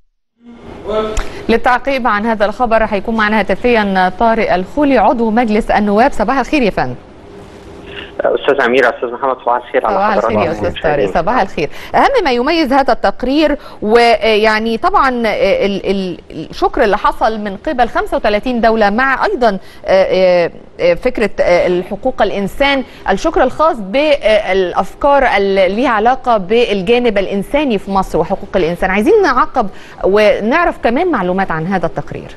للتعقيب عن هذا الخبر هيكون معنا هاتفيا طارق الخولي عضو مجلس النواب صباح الخير يا فندم استاذ امير استاذ محمد صباح الخير على صباح الخير يا حضراتكم استاذ طارق المشاهدين. صباح الخير اهم ما يميز هذا التقرير ويعني طبعا ال- ال- الشكر اللي حصل من قبل 35 دوله مع ايضا آه، آه، فكره آه، الحقوق الانسان الشكر الخاص بالافكار اللي ليها علاقه بالجانب الانساني في مصر وحقوق الانسان عايزين نعقب ونعرف كمان معلومات عن هذا التقرير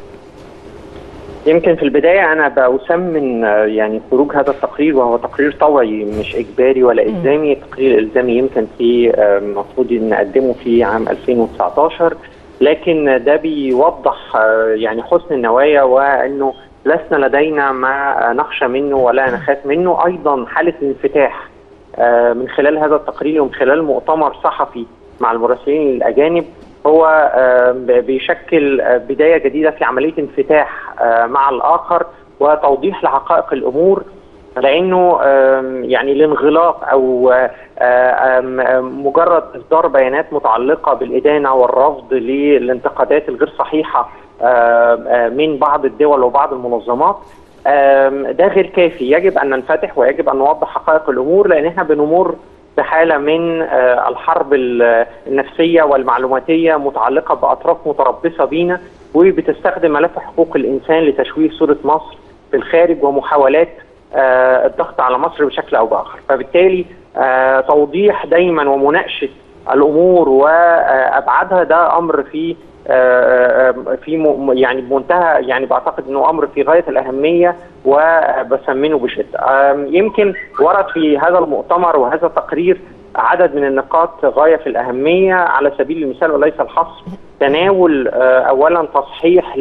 يمكن في البدايه انا بأسمن آه، يعني خروج هذا التقرير وهو تقرير طوعي مش اجباري ولا الزامي التقرير الالزامي يمكن في آه، المفروض ان نقدمه في عام 2019 لكن ده بيوضح آه، يعني حسن النوايا وانه لسنا لدينا ما آه، نخشى منه ولا نخاف منه ايضا حاله الانفتاح آه، من خلال هذا التقرير ومن خلال مؤتمر صحفي مع المراسلين الاجانب هو آه، ب- بيشكل آه، بدايه جديده في عمليه انفتاح آه، مع الاخر وتوضيح لحقائق الامور لانه آم، يعني الانغلاق او آه، آم، آم، مجرد اصدار بيانات متعلقه بالادانه والرفض للانتقادات الغير صحيحه آم، آه، من بعض الدول وبعض المنظمات آم، ده غير كافي يجب ان ننفتح ويجب ان نوضح حقائق الامور لان احنا بنمر بحاله من آه، الحرب ال- النفسيه والمعلوماتيه متعلقه باطراف متربصه بينا وبتستخدم ملف حقوق الانسان لتشويه صوره مصر في الخارج ومحاولات آه، الضغط على مصر بشكل او باخر فبالتالي آه، توضيح دايما ومناقشه الامور وابعادها ده امر في آه، آه، في م- يعني بمنتهى يعني بعتقد انه امر في غايه الاهميه وبسمنه بشده. آم، يمكن ورد في هذا المؤتمر وهذا التقرير عدد من النقاط غايه في الاهميه على سبيل المثال وليس الحصر تناول آه، اولا تصحيح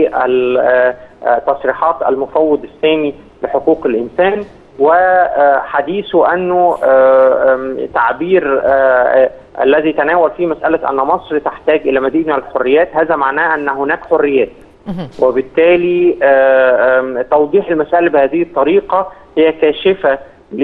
لتصريحات المفوض السامي لحقوق الانسان وحديثه انه آه، آم، تعبير آه، آه، الذي تناول فيه مساله ان مصر تحتاج الى مزيد من الحريات هذا معناه ان هناك حريات وبالتالي آه، آم، توضيح المسألة بهذه الطريقة هي كاشفة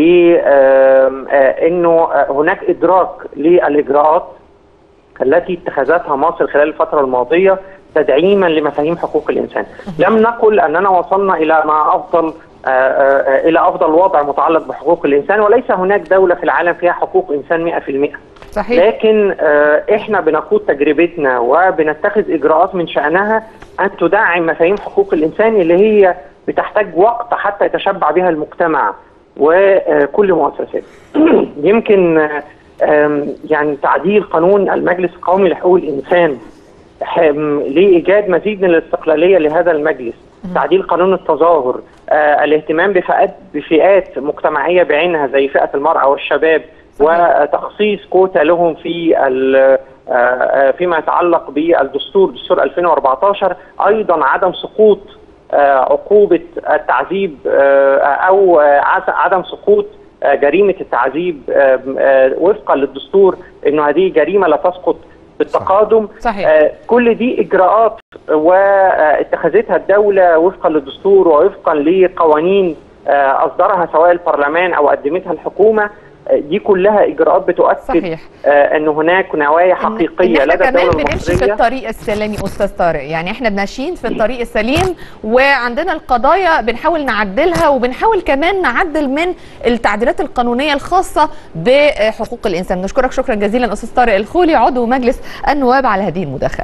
لأنه هناك إدراك للإجراءات التي اتخذتها مصر خلال الفترة الماضية تدعيما لمفاهيم حقوق الإنسان لم نقل أننا وصلنا إلى ما أفضل آه، آه، الى افضل وضع متعلق بحقوق الانسان وليس هناك دوله في العالم فيها حقوق انسان 100% صحيح لكن آه، احنا بنخوض تجربتنا وبنتخذ اجراءات من شانها ان تدعم مفاهيم حقوق الانسان اللي هي بتحتاج وقت حتى يتشبع بها المجتمع وكل مؤسسات يمكن آه، آم، يعني تعديل قانون المجلس القومي لحقوق الانسان حم- لايجاد مزيد من الاستقلاليه لهذا المجلس تعديل قانون التظاهر آه الاهتمام بفئات بفئات مجتمعيه بعينها زي فئه المراه والشباب وتخصيص كوتا لهم في ال- آه، آه، فيما يتعلق بالدستور دستور 2014 ايضا عدم سقوط آه، عقوبه التعذيب آه، او آه، عس- عدم سقوط آه، جريمه التعذيب آه، آه، وفقا للدستور انه هذه جريمه لا تسقط بالتقادم صحيح. آه، كل دي اجراءات واتخذتها الدوله وفقا للدستور ووفقا لقوانين آه، اصدرها سواء البرلمان او قدمتها الحكومه آه، دي كلها اجراءات بتؤكد صحيح. آه، ان هناك نوايا حقيقيه إن احنا لدى كمان الدوله بنمشي في المصريه الطريق السلامي استاذ طارق يعني احنا ماشيين في الطريق السليم وعندنا القضايا بنحاول نعدلها وبنحاول كمان نعدل من التعديلات القانونيه الخاصه بحقوق الانسان نشكرك شكرا جزيلا استاذ طارق الخولي عضو مجلس النواب على هذه المداخله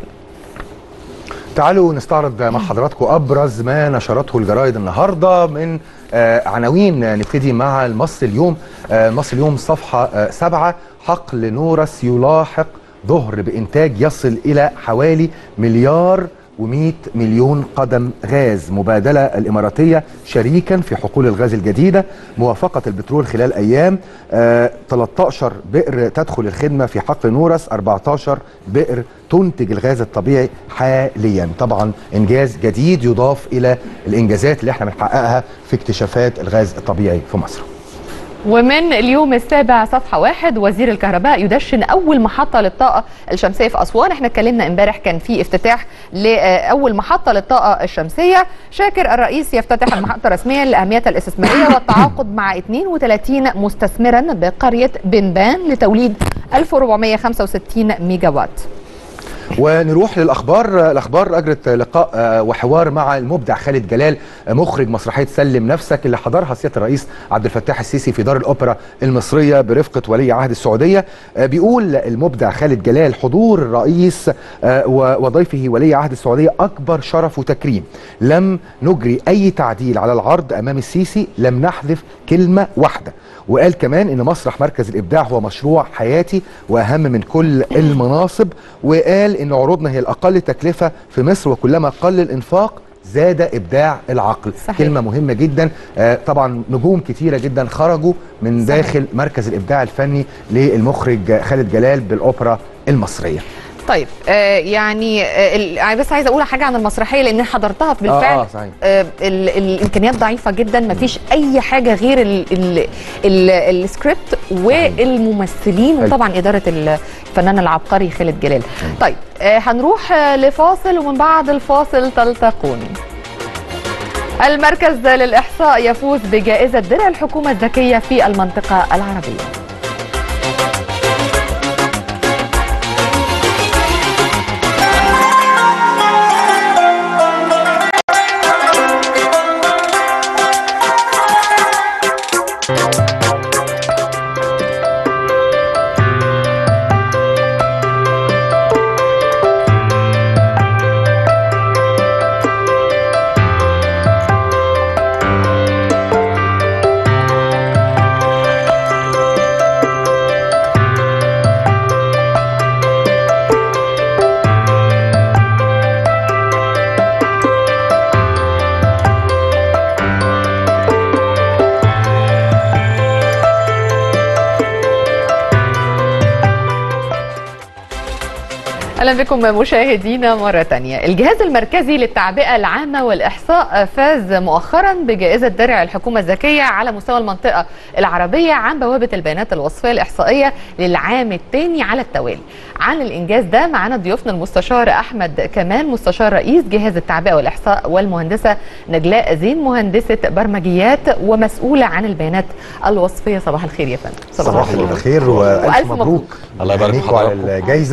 تعالوا نستعرض مع حضراتكم ابرز ما نشرته الجرايد النهارده من آه، عناوين نبتدي مع المصري اليوم آه، المصري اليوم صفحه آه، سبعه حقل نورس يلاحق ظهر بانتاج يصل الى حوالي مليار و100 مليون قدم غاز مبادلة الإماراتية شريكا في حقول الغاز الجديدة موافقة البترول خلال أيام آه 13 بئر تدخل الخدمة في حقل نورس 14 بئر تنتج الغاز الطبيعي حاليا طبعا إنجاز جديد يضاف إلى الإنجازات اللي احنا بنحققها في اكتشافات الغاز الطبيعي في مصر ومن اليوم السابع صفحة واحد وزير الكهرباء يدشن أول محطة للطاقة الشمسية في أسوان احنا اتكلمنا امبارح كان في افتتاح لأول محطة للطاقة الشمسية شاكر الرئيس يفتتح المحطة رسميا لأهميتها الاستثمارية والتعاقد مع 32 مستثمرا بقرية بنبان لتوليد 1465 ميجا وات ونروح للاخبار الاخبار اجرت لقاء آه، وحوار مع المبدع خالد جلال آه، مخرج مسرحيه سلم نفسك اللي حضرها سياده الرئيس عبد الفتاح السيسي في دار الاوبرا المصريه برفقه ولي عهد السعوديه آه، بيقول المبدع خالد جلال حضور الرئيس آه، و- وضيفه ولي عهد السعوديه اكبر شرف وتكريم لم نجري اي تعديل على العرض امام السيسي لم نحذف كلمه واحده وقال كمان ان مسرح مركز الابداع هو مشروع حياتي واهم من كل المناصب وقال ان عروضنا هي الاقل تكلفه في مصر وكلما قل الانفاق زاد ابداع العقل صحيح. كلمه مهمه جدا آه طبعا نجوم كتيره جدا خرجوا من صحيح. داخل مركز الابداع الفني للمخرج خالد جلال بالاوبرا المصريه طيب آه يعني آه ال- أنا بس عايزه اقول حاجه عن المسرحيه لان حضرتها بالفعل آه، صحيح. آه ال الامكانيات ضعيفه جدا ما فيش اي حاجه غير ال ال ال السكريبت والممثلين حلو. وطبعا اداره الفنان العبقري خالد جلال طيب آه هنروح آه لفاصل ومن بعد الفاصل تلتقون المركز للإحصاء يفوز بجائزة درع الحكومة الذكية في المنطقة العربية اهلا بكم مشاهدينا مره تانية الجهاز المركزي للتعبئه العامه والاحصاء فاز مؤخرا بجائزه درع الحكومه الذكيه على مستوى المنطقه العربيه عن بوابه البيانات الوصفيه الاحصائيه للعام الثاني على التوالي عن الانجاز ده معانا ضيوفنا المستشار احمد كمال مستشار رئيس جهاز التعبئه والاحصاء والمهندسه نجلاء زين مهندسه برمجيات ومسؤوله عن البيانات الوصفيه صباح الخير يا فندم صباح الخير والف وألف مبروك الله يبارك في عليكم على حضراتكم. الجائزه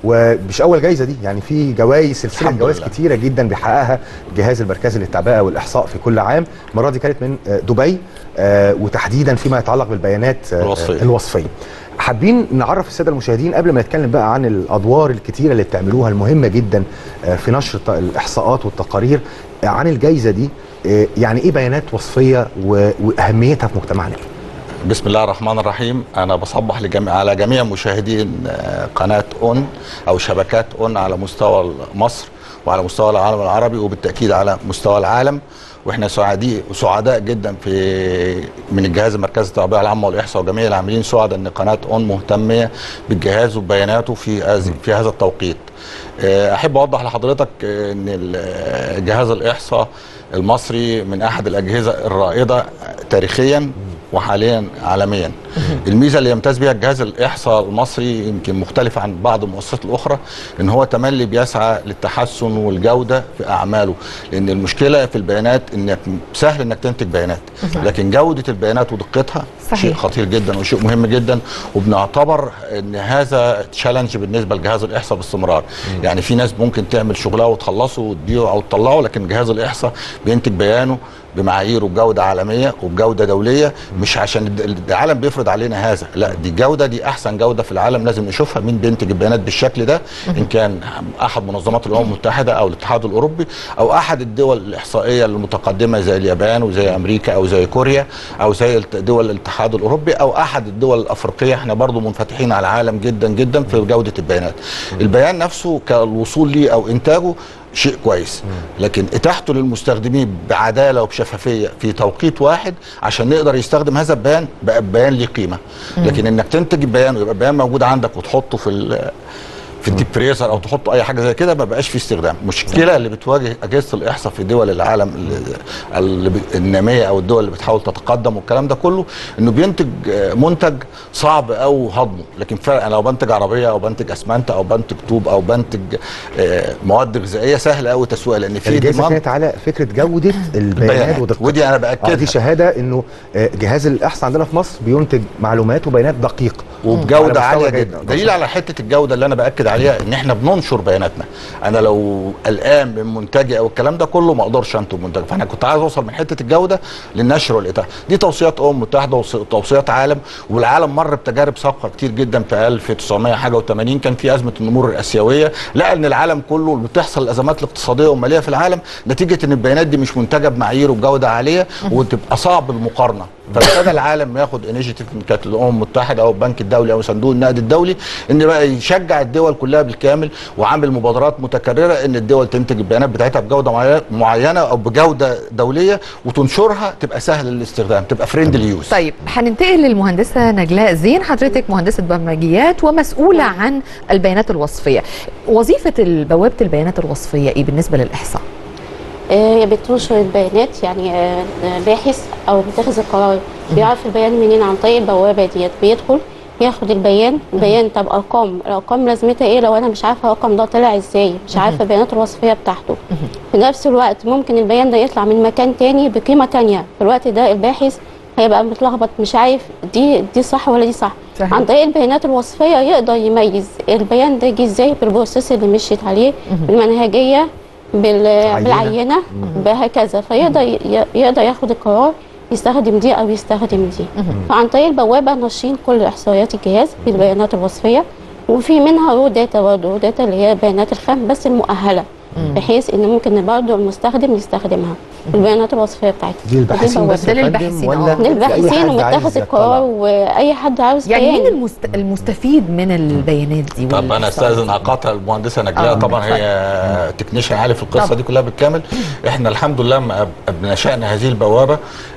ومش اول جايزه دي يعني في جوائز سلسله الحمد جوائز لله. كتيره جدا بيحققها الجهاز المركزي للتعبئه والاحصاء في كل عام المره دي كانت من آه، دبي آه، وتحديدا فيما يتعلق بالبيانات آه، الوصفية. الوصفيه حابين نعرف الساده المشاهدين قبل ما نتكلم بقى عن الادوار الكتيره اللي بتعملوها المهمه جدا آه، في نشر الت- الاحصاءات والتقارير آه، عن الجائزه دي آه، يعني ايه بيانات وصفيه و- واهميتها في مجتمعنا بسم الله الرحمن الرحيم انا بصبح لجميع على جميع مشاهدين آه، قناه اون او شبكات اون على مستوى مصر وعلى مستوى العالم العربي وبالتاكيد على مستوى العالم واحنا سعداء سعداء جدا في من الجهاز المركزي للتربيه العامه والاحصاء وجميع العاملين سعداء ان قناه اون مهتمه بالجهاز وبياناته في هذه- في هذا التوقيت. آه، احب اوضح لحضرتك آه، ان ال- جهاز الاحصاء المصري من احد الاجهزه الرائده تاريخيا وحاليا عالميا الميزه اللي يمتاز بها الجهاز الاحصاء المصري يمكن مختلفه عن بعض المؤسسات الاخرى ان هو تملي بيسعى للتحسن والجوده في اعماله لان المشكله في البيانات انك سهل انك تنتج بيانات لكن جوده البيانات ودقتها صحيح. شيء خطير جدا وشيء مهم جدا وبنعتبر ان هذا تشالنج بالنسبه لجهاز الاحصاء باستمرار يعني في ناس ممكن تعمل شغلها وتخلصه وتبيعه او تطلعه لكن جهاز الاحصاء بينتج بيانه بمعايير وبجوده عالميه وبجوده دوليه مش عشان الد- العالم بيفرض علينا هذا لا دي جوده دي احسن جوده في العالم لازم نشوفها مين بينتج البيانات بالشكل ده ان كان احد منظمات الامم المتحده او الاتحاد الاوروبي او احد الدول الاحصائيه المتقدمه زي اليابان وزي امريكا او زي كوريا او زي الت- دول الاتحاد الاوروبي او احد الدول الافريقيه احنا برضو منفتحين على العالم جدا جدا في جوده البيانات البيان نفسه كالوصول ليه او انتاجه شيء كويس لكن اتاحته للمستخدمين بعداله وبشفافيه في توقيت واحد عشان نقدر يستخدم هذا البيان بقى بيان ليه قيمه لكن انك تنتج البيان ويبقى البيان موجود عندك وتحطه في ال- في الديب فريزر او تحط اي حاجه زي كده ما بقاش في استخدام المشكله اللي بتواجه اجهزه الاحصاء في دول العالم اللي- اللي ب- الناميه او الدول اللي بتحاول تتقدم والكلام ده كله انه بينتج آه، منتج صعب او هضمه لكن فرق انا لو بنتج عربيه او بنتج اسمنت او بنتج طوب او بنتج آه، مواد غذائيه سهل قوي تسويقها لان في الجائزه demand كانت على فكره جوده البيانات البيانات. ودقتها ودي أنا آه، بأكدها. دي شهاده انه آه، جهاز الاحصاء عندنا في مصر بينتج معلومات وبيانات دقيقه على وبجوده مستوى عاليه جيد. جدا دليل على حته الجوده اللي انا باكد عليها ان احنا بننشر بياناتنا انا لو قلقان من منتجي او الكلام ده كله ما اقدرش انتج منتج فانا كنت عايز اوصل من حته الجوده للنشر والاتاحه دي توصيات امم متحده وتوصيات عالم والعالم مر بتجارب سابقه كتير جدا في 1900 حاجه و80 كان في ازمه النمور الاسيويه لقى ان العالم كله بتحصل الازمات الاقتصاديه والماليه في العالم نتيجه ان البيانات دي مش منتجه بمعايير وبجوده عاليه وتبقى صعب المقارنه فابتدى العالم ياخد انيشيتيف من كانت الامم المتحده او البنك الدولي او صندوق النقد الدولي ان بقى يشجع الدول كلها بالكامل وعامل مبادرات متكرره ان الدول تنتج البيانات بتاعتها بجوده معي- معينه او بجوده دوليه وتنشرها تبقى سهل الاستخدام تبقى فريندلي يوز طيب هننتقل للمهندسه نجلاء زين حضرتك مهندسه برمجيات ومسؤوله عن البيانات الوصفيه وظيفه بوابه البيانات الوصفيه ايه بالنسبه للاحصاء آه، هي بتنشر البيانات يعني آه، باحث او متخذ القرار بيعرف البيان منين عن طريق البوابه ديت بيدخل ياخد البيان البيان طب ارقام الارقام لازمتها ايه لو انا مش عارفه الرقم ده طلع ازاي مش عارفه البيانات الوصفيه بتاعته في نفس الوقت ممكن البيان ده يطلع من مكان تاني بقيمه تانية في الوقت ده الباحث هيبقى متلخبط مش عارف دي دي صح ولا دي صح صحيح. عن طريق البيانات الوصفيه يقدر يميز البيان ده جه ازاي بالبروسيس اللي مشيت عليه بالمنهجيه بال- بالعينه وهكذا فيقدر ي- يقدر ياخد القرار يستخدم دي او يستخدم دي فعن طريق البوابه ناشرين كل احصائيات الجهاز بالبيانات الوصفيه وفي منها رو داتا برضه رو داتا اللي هي بيانات الخام بس المؤهله بحيث ان ممكن برضه المستخدم يستخدمها البيانات الوصفيه بتاعتها دي للباحثين بس ده يا فندم للباحثين، ولا آه. لأي للباحثين حد عايز ومتخذ يطلع؟ القرار واي حد عاوز يعني مين بيان المست... المستفيد من البيانات دي طب انا والإحصاء؟ استاذن اقاطع المهندسه نجلاء آه، طبعا هي تكنيشن عالي في القصه طبعا. دي كلها بالكامل احنا الحمد لله ما أب- نشأنا هذه البوابه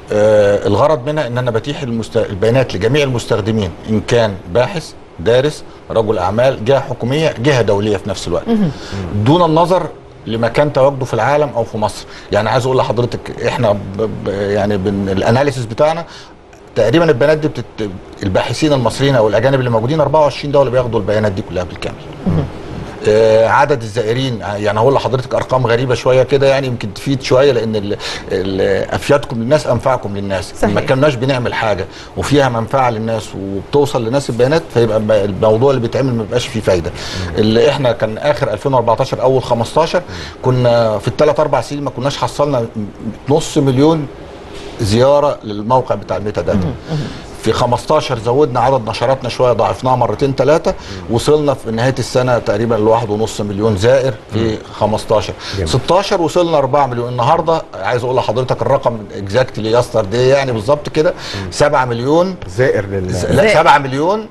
آه الغرض منها ان انا بتيح المست... البيانات لجميع المستخدمين ان كان باحث دارس رجل اعمال جهه حكوميه جهه دوليه في نفس الوقت مهم. دون النظر لمكان تواجده في العالم او في مصر يعني عايز اقول لحضرتك احنا ب... ب... يعني بن... الاناليسيس بتاعنا تقريبا البيانات دي بتت... الباحثين المصريين او الاجانب اللي موجودين 24 دوله بياخدوا البيانات دي كلها بالكامل آه، عدد الزائرين يعني هقول لحضرتك ارقام غريبه شويه كده يعني يمكن تفيد شويه لان ال- ال- افيادكم للناس انفعكم للناس صحيح. ما كناش بنعمل حاجه وفيها منفعه للناس وبتوصل للناس البيانات فيبقى ب- الموضوع اللي بيتعمل ما بيبقاش فيه فايده اللي احنا كان اخر 2014 اول 15 كنا في الثلاث اربع سنين ما كناش حصلنا نص مليون زياره للموقع بتاع الميتا داتا في 15 زودنا عدد نشراتنا شويه ضاعفناها مرتين ثلاثه وصلنا في نهايه السنه تقريبا لواحد ونص مليون زائر في 15 جميل. 16 وصلنا 4 مليون النهارده عايز اقول لحضرتك الرقم اكزاكتلي يستر دي يعني بالظبط كده 7 مليون زائر لل لا 7 مليون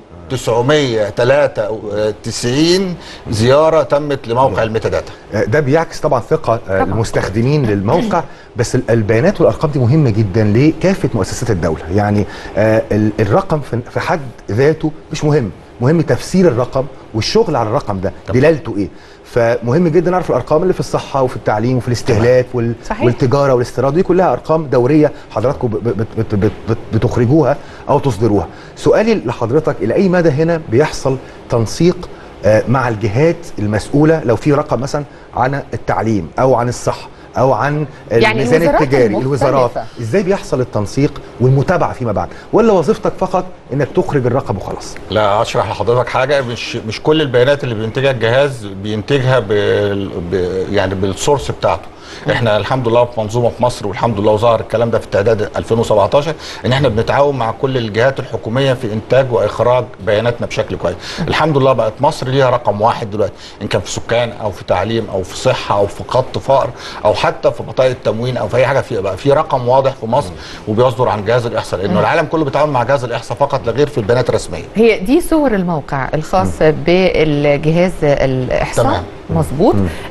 993 زياره تمت لموقع الميتا داتا ده بيعكس طبعا ثقه آه، المستخدمين للموقع بس ال- البيانات والارقام دي مهمه جدا لكافه مؤسسات الدوله يعني آه، ال- الرقم في في حد ذاته مش مهم مهم تفسير الرقم والشغل على الرقم ده دلالته ايه فمهم جدا نعرف الارقام اللي في الصحه وفي التعليم وفي الاستهلاك وال... صحيح. والتجاره والاستيراد دي كلها ارقام دوريه حضراتكم ب- ب- بت... بت... بت... بتخرجوها او تصدروها سؤالي لحضرتك الى اي مدى هنا بيحصل تنسيق آه، مع الجهات المسؤوله لو في رقم مثلا عن التعليم او عن الصحه او عن يعني الميزان الوزارات التجاري المختلفة. الوزارات ازاي بيحصل التنسيق والمتابعه فيما بعد ولا وظيفتك فقط انك تخرج الرقم وخلاص لا اشرح لحضرتك حاجه مش مش كل البيانات اللي بينتجها الجهاز بينتجها بال ب يعني بالسورس بتاعته احنا الحمد لله في منظومه في مصر والحمد لله وظهر الكلام ده في التعداد 2017 ان احنا بنتعاون مع كل الجهات الحكوميه في انتاج واخراج بياناتنا بشكل كويس الحمد لله بقت مصر ليها رقم واحد دلوقتي ان كان في سكان او في تعليم او في صحه او في خط فقر او حتى في بطاقه التموين او في اي حاجه في بقى في رقم واضح في مصر وبيصدر عن جهاز الاحصاء لانه مم. العالم كله بيتعامل مع جهاز الاحصاء فقط لا غير في البيانات الرسميه هي دي صور الموقع الخاص بالجهاز الاحصاء تمام. مظبوط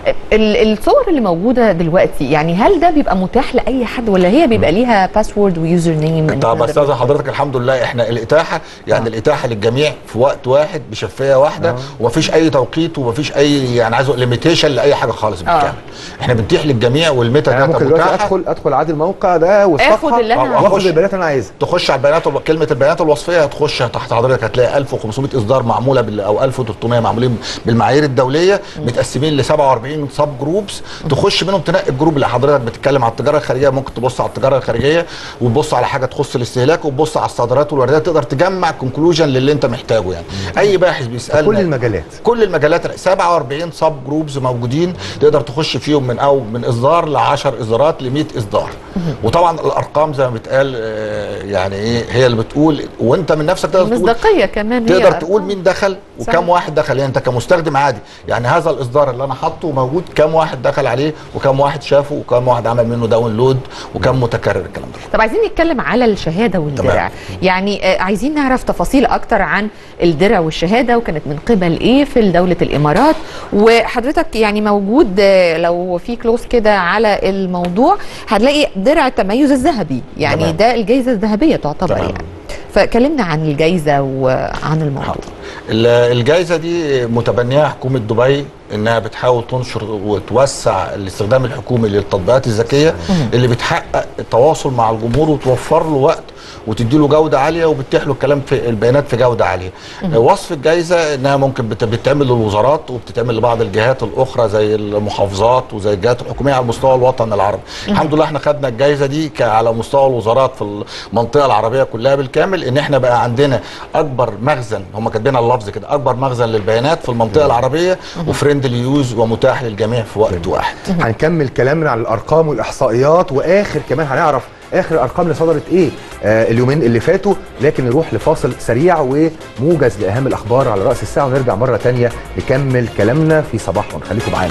ال- الصور اللي موجوده دلوقتي يعني هل ده بيبقى متاح لاي حد ولا هي بيبقى ليها باسورد ويوزر نيم طب استاذ حضرتك الحمد لله احنا الاتاحه يعني الاتاحه للجميع في وقت واحد بشفافيه واحده ومفيش اي توقيت ومفيش اي يعني عايز ليميتيشن لاي حاجه خالص بالكامل احنا بنتيح للجميع والميتا يعني داتا ممكن دلوقتي متاحه ادخل ادخل عادي الموقع ده والصفحه اللي أنا واخد عايزه. البيانات اللي انا عايزها تخش على البيانات كلمه البيانات الوصفيه هتخش تحت حضرتك هتلاقي 1500 اصدار معموله بال او 1300 معمولين بالمعايير الدوليه متقسمين ل 47 سب جروبس تخش منهم تنقي الجروب اللي حضرتك بتتكلم على التجاره الخارجيه ممكن تبص على التجاره الخارجيه وتبص على حاجه تخص الاستهلاك وتبص على الصادرات والواردات تقدر تجمع كونكلوجن للي انت محتاجه يعني اي باحث بيسالنا كل المجالات كل المجالات 47 سب جروبز موجودين تقدر تخش فيهم من او من اصدار ل 10 اصدارات ل 100 اصدار وطبعا الارقام زي ما بتقال آه، يعني ايه هي اللي بتقول وانت من نفسك تقدر تقول مصداقيه كمان هي تقدر أرقام. تقول مين دخل وكم صحيح. واحد دخل يعني انت كمستخدم عادي يعني هذا الاصدار اللي انا حاطه موجود كم واحد دخل عليه وكم واحد شافه وكم واحد عمل منه داونلود وكم متكرر الكلام ده طب عايزين نتكلم على الشهاده والدرع تمام. يعني آه، عايزين نعرف تفاصيل اكتر عن الدرع والشهاده وكانت من قبل ايه في دوله الامارات وحضرتك يعني موجود آه، لو في كلوز كده على الموضوع هتلاقي درع التميز الذهبي يعني تمام. ده الجائزه الذهبيه تعتبر تمام. يعني فكلمنا عن الجائزه وعن الموضوع ال- الجائزه دي متبنيها حكومه دبي انها بتحاول تنشر وتوسع الاستخدام الحكومي للتطبيقات الذكيه اللي بتحقق التواصل مع الجمهور وتوفر له وقت وتدي له جوده عاليه وبتتيح له الكلام في البيانات في جوده عاليه. مم. وصف الجائزه انها ممكن بت- بتتعمل للوزارات وبتتعمل لبعض الجهات الاخرى زي المحافظات وزي الجهات الحكوميه على مستوى الوطن العربي. مم. الحمد لله احنا خدنا الجائزه دي ك- على مستوى الوزارات في المنطقه العربيه كلها بالكامل ان احنا بقى عندنا اكبر مخزن هم كاتبين على اللفظ كده اكبر مخزن للبيانات في المنطقه العربيه وفريندلي يوز ومتاح للجميع في وقت واحد. هنكمل كلامنا عن الارقام والاحصائيات واخر كمان هنعرف اخر الارقام اللي صدرت ايه آه اليومين اللي فاتوا لكن نروح لفاصل سريع وموجز لاهم الاخبار على راس الساعه ونرجع مره تانية نكمل كلامنا في صباح خليكم معانا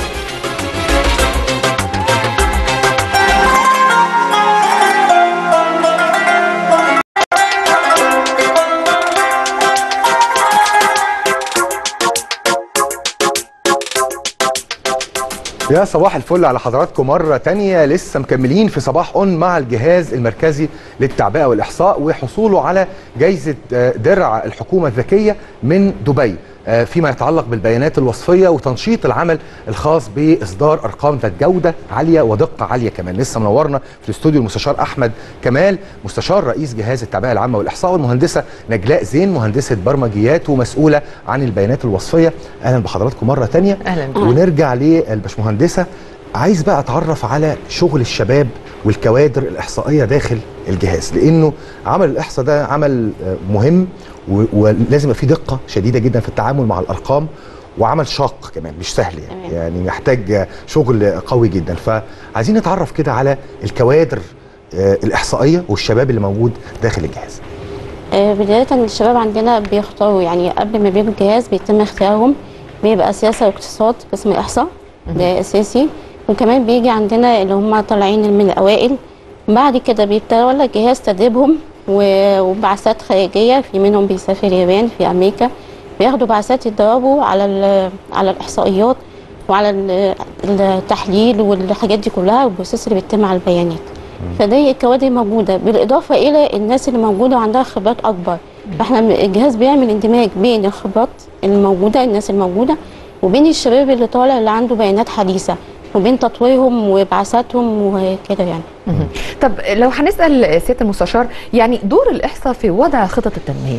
يا صباح الفل على حضراتكم مرة تانية لسه مكملين في صباح اون مع الجهاز المركزي للتعبئة والإحصاء وحصوله على جايزة آه، درع الحكومة الذكية من دبي آه، فيما يتعلق بالبيانات الوصفيه وتنشيط العمل الخاص باصدار ارقام ذات جوده عاليه ودقه عاليه كمان لسه منورنا في الاستوديو المستشار احمد كمال مستشار رئيس جهاز التعبئه العامه والاحصاء والمهندسه نجلاء زين مهندسه برمجيات ومسؤوله عن البيانات الوصفيه اهلا بحضراتكم مره تانية اهلا بيك. ونرجع للباشمهندسه عايز بقى اتعرف على شغل الشباب والكوادر الاحصائيه داخل الجهاز لانه عمل الاحصاء ده عمل آه، مهم و- ولازم يبقى فيه دقه شديده جدا في التعامل مع الارقام وعمل شاق كمان مش سهل يعني, يعني محتاج آه، شغل قوي جدا فعايزين نتعرف كده على الكوادر آه، الاحصائيه والشباب اللي موجود داخل الجهاز آه، بداية الشباب عندنا بيختاروا يعني قبل ما بيجوا الجهاز بيتم اختيارهم بيبقى سياسة واقتصاد قسم إحصاء ده أساسي وكمان بيجي عندنا اللي هم طالعين من الأوائل بعد كده بيتولى الجهاز تدريبهم و- وبعثات خارجية في منهم بيسافر اليابان في أمريكا بياخدوا بعثات يتدربوا على ال- على الإحصائيات وعلى ال- التحليل والحاجات دي كلها والبروسيس اللي بيتم على البيانات فدي الكوادر موجودة بالإضافة إلى الناس اللي موجودة وعندها خبرات أكبر فإحنا م- الجهاز بيعمل اندماج بين الخبرات الموجودة الناس الموجودة وبين الشباب اللي طالع اللي عنده بيانات حديثة وبين تطويرهم وبعثاتهم وكده يعني مهم. طب لو هنسال سياده المستشار يعني دور الاحصاء في وضع خطط التنميه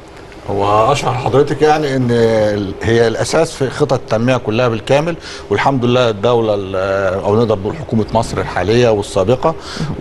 هو اشرح لحضرتك يعني ان ال- هي الاساس في خطط التنميه كلها بالكامل والحمد لله الدوله ال- او نقدر نقول حكومه مصر الحاليه والسابقه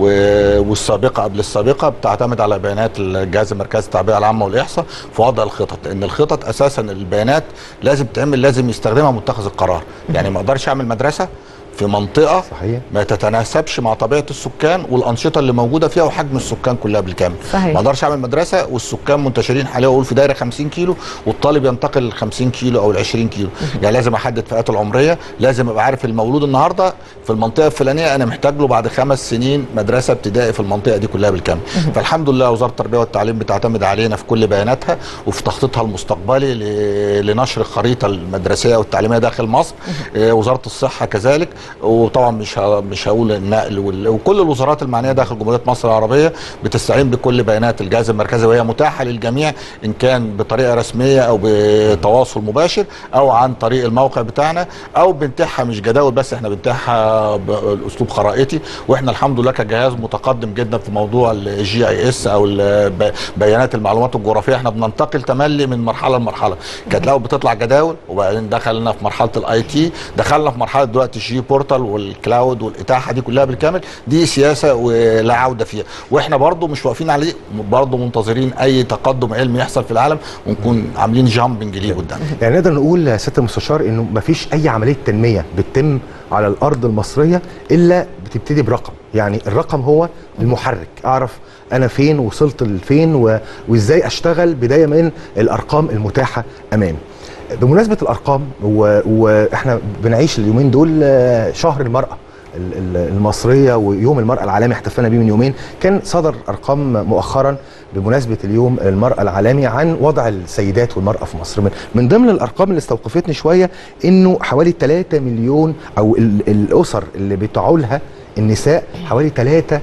و- والسابقه قبل السابقه بتعتمد على بيانات الجهاز المركزي التعبئه العامه والاحصاء في وضع الخطط لان الخطط اساسا البيانات لازم تعمل لازم يستخدمها متخذ القرار يعني ما اقدرش اعمل مدرسه في منطقه صحيح. ما تتناسبش مع طبيعه السكان والانشطه اللي موجوده فيها وحجم السكان كلها بالكامل صحيح. ما اقدرش اعمل مدرسه والسكان منتشرين حاليا واقول في دايره 50 كيلو والطالب ينتقل ل 50 كيلو او ل 20 كيلو يعني لازم احدد فئات العمريه لازم ابقى عارف المولود النهارده في المنطقه الفلانيه انا محتاج له بعد خمس سنين مدرسه ابتدائي في المنطقه دي كلها بالكامل فالحمد لله وزاره التربيه والتعليم بتعتمد علينا في كل بياناتها وفي تخطيطها المستقبلي ل- لنشر الخريطه المدرسيه والتعليميه داخل مصر آه، وزاره الصحه كذلك وطبعا مش ه- مش هقول النقل وال- وكل الوزارات المعنيه داخل جمهوريه مصر العربيه بتستعين بكل بيانات الجهاز المركزي وهي متاحه للجميع ان كان بطريقه رسميه او بتواصل مباشر او عن طريق الموقع بتاعنا او بنتاحها مش جداول بس احنا بنتاحها باسلوب خرائطي واحنا الحمد لله كجهاز متقدم جدا في موضوع الجي اي اس او ال- ب- بيانات المعلومات الجغرافيه احنا بننتقل تملي من مرحله لمرحله كانت الاول بتطلع جداول وبعدين دخلنا في مرحله الاي تي دخلنا في مرحله دلوقتي الجي بورتال والكلاود والاتاحه دي كلها بالكامل دي سياسه ولا عوده فيها واحنا برضو مش واقفين عليه برضو منتظرين اي تقدم علمي يحصل في العالم ونكون عاملين جامبنج ليه قدام يعني نقدر نقول يا سياده المستشار انه مفيش اي عمليه تنميه بتتم على الارض المصريه الا بتبتدي برقم يعني الرقم هو المحرك اعرف انا فين وصلت لفين و... وازاي اشتغل بدايه من الارقام المتاحه امامي بمناسبه الارقام و... واحنا بنعيش اليومين دول آه، شهر المراه ال- ال- المصريه ويوم المراه العالمي احتفلنا بيه من يومين كان صدر ارقام مؤخرا بمناسبه اليوم المراه العالمي عن وضع السيدات والمراه في مصر من, من ضمن الارقام اللي استوقفتني شويه انه حوالي 3 مليون او ال- الاسر اللي بتعولها النساء حوالي 3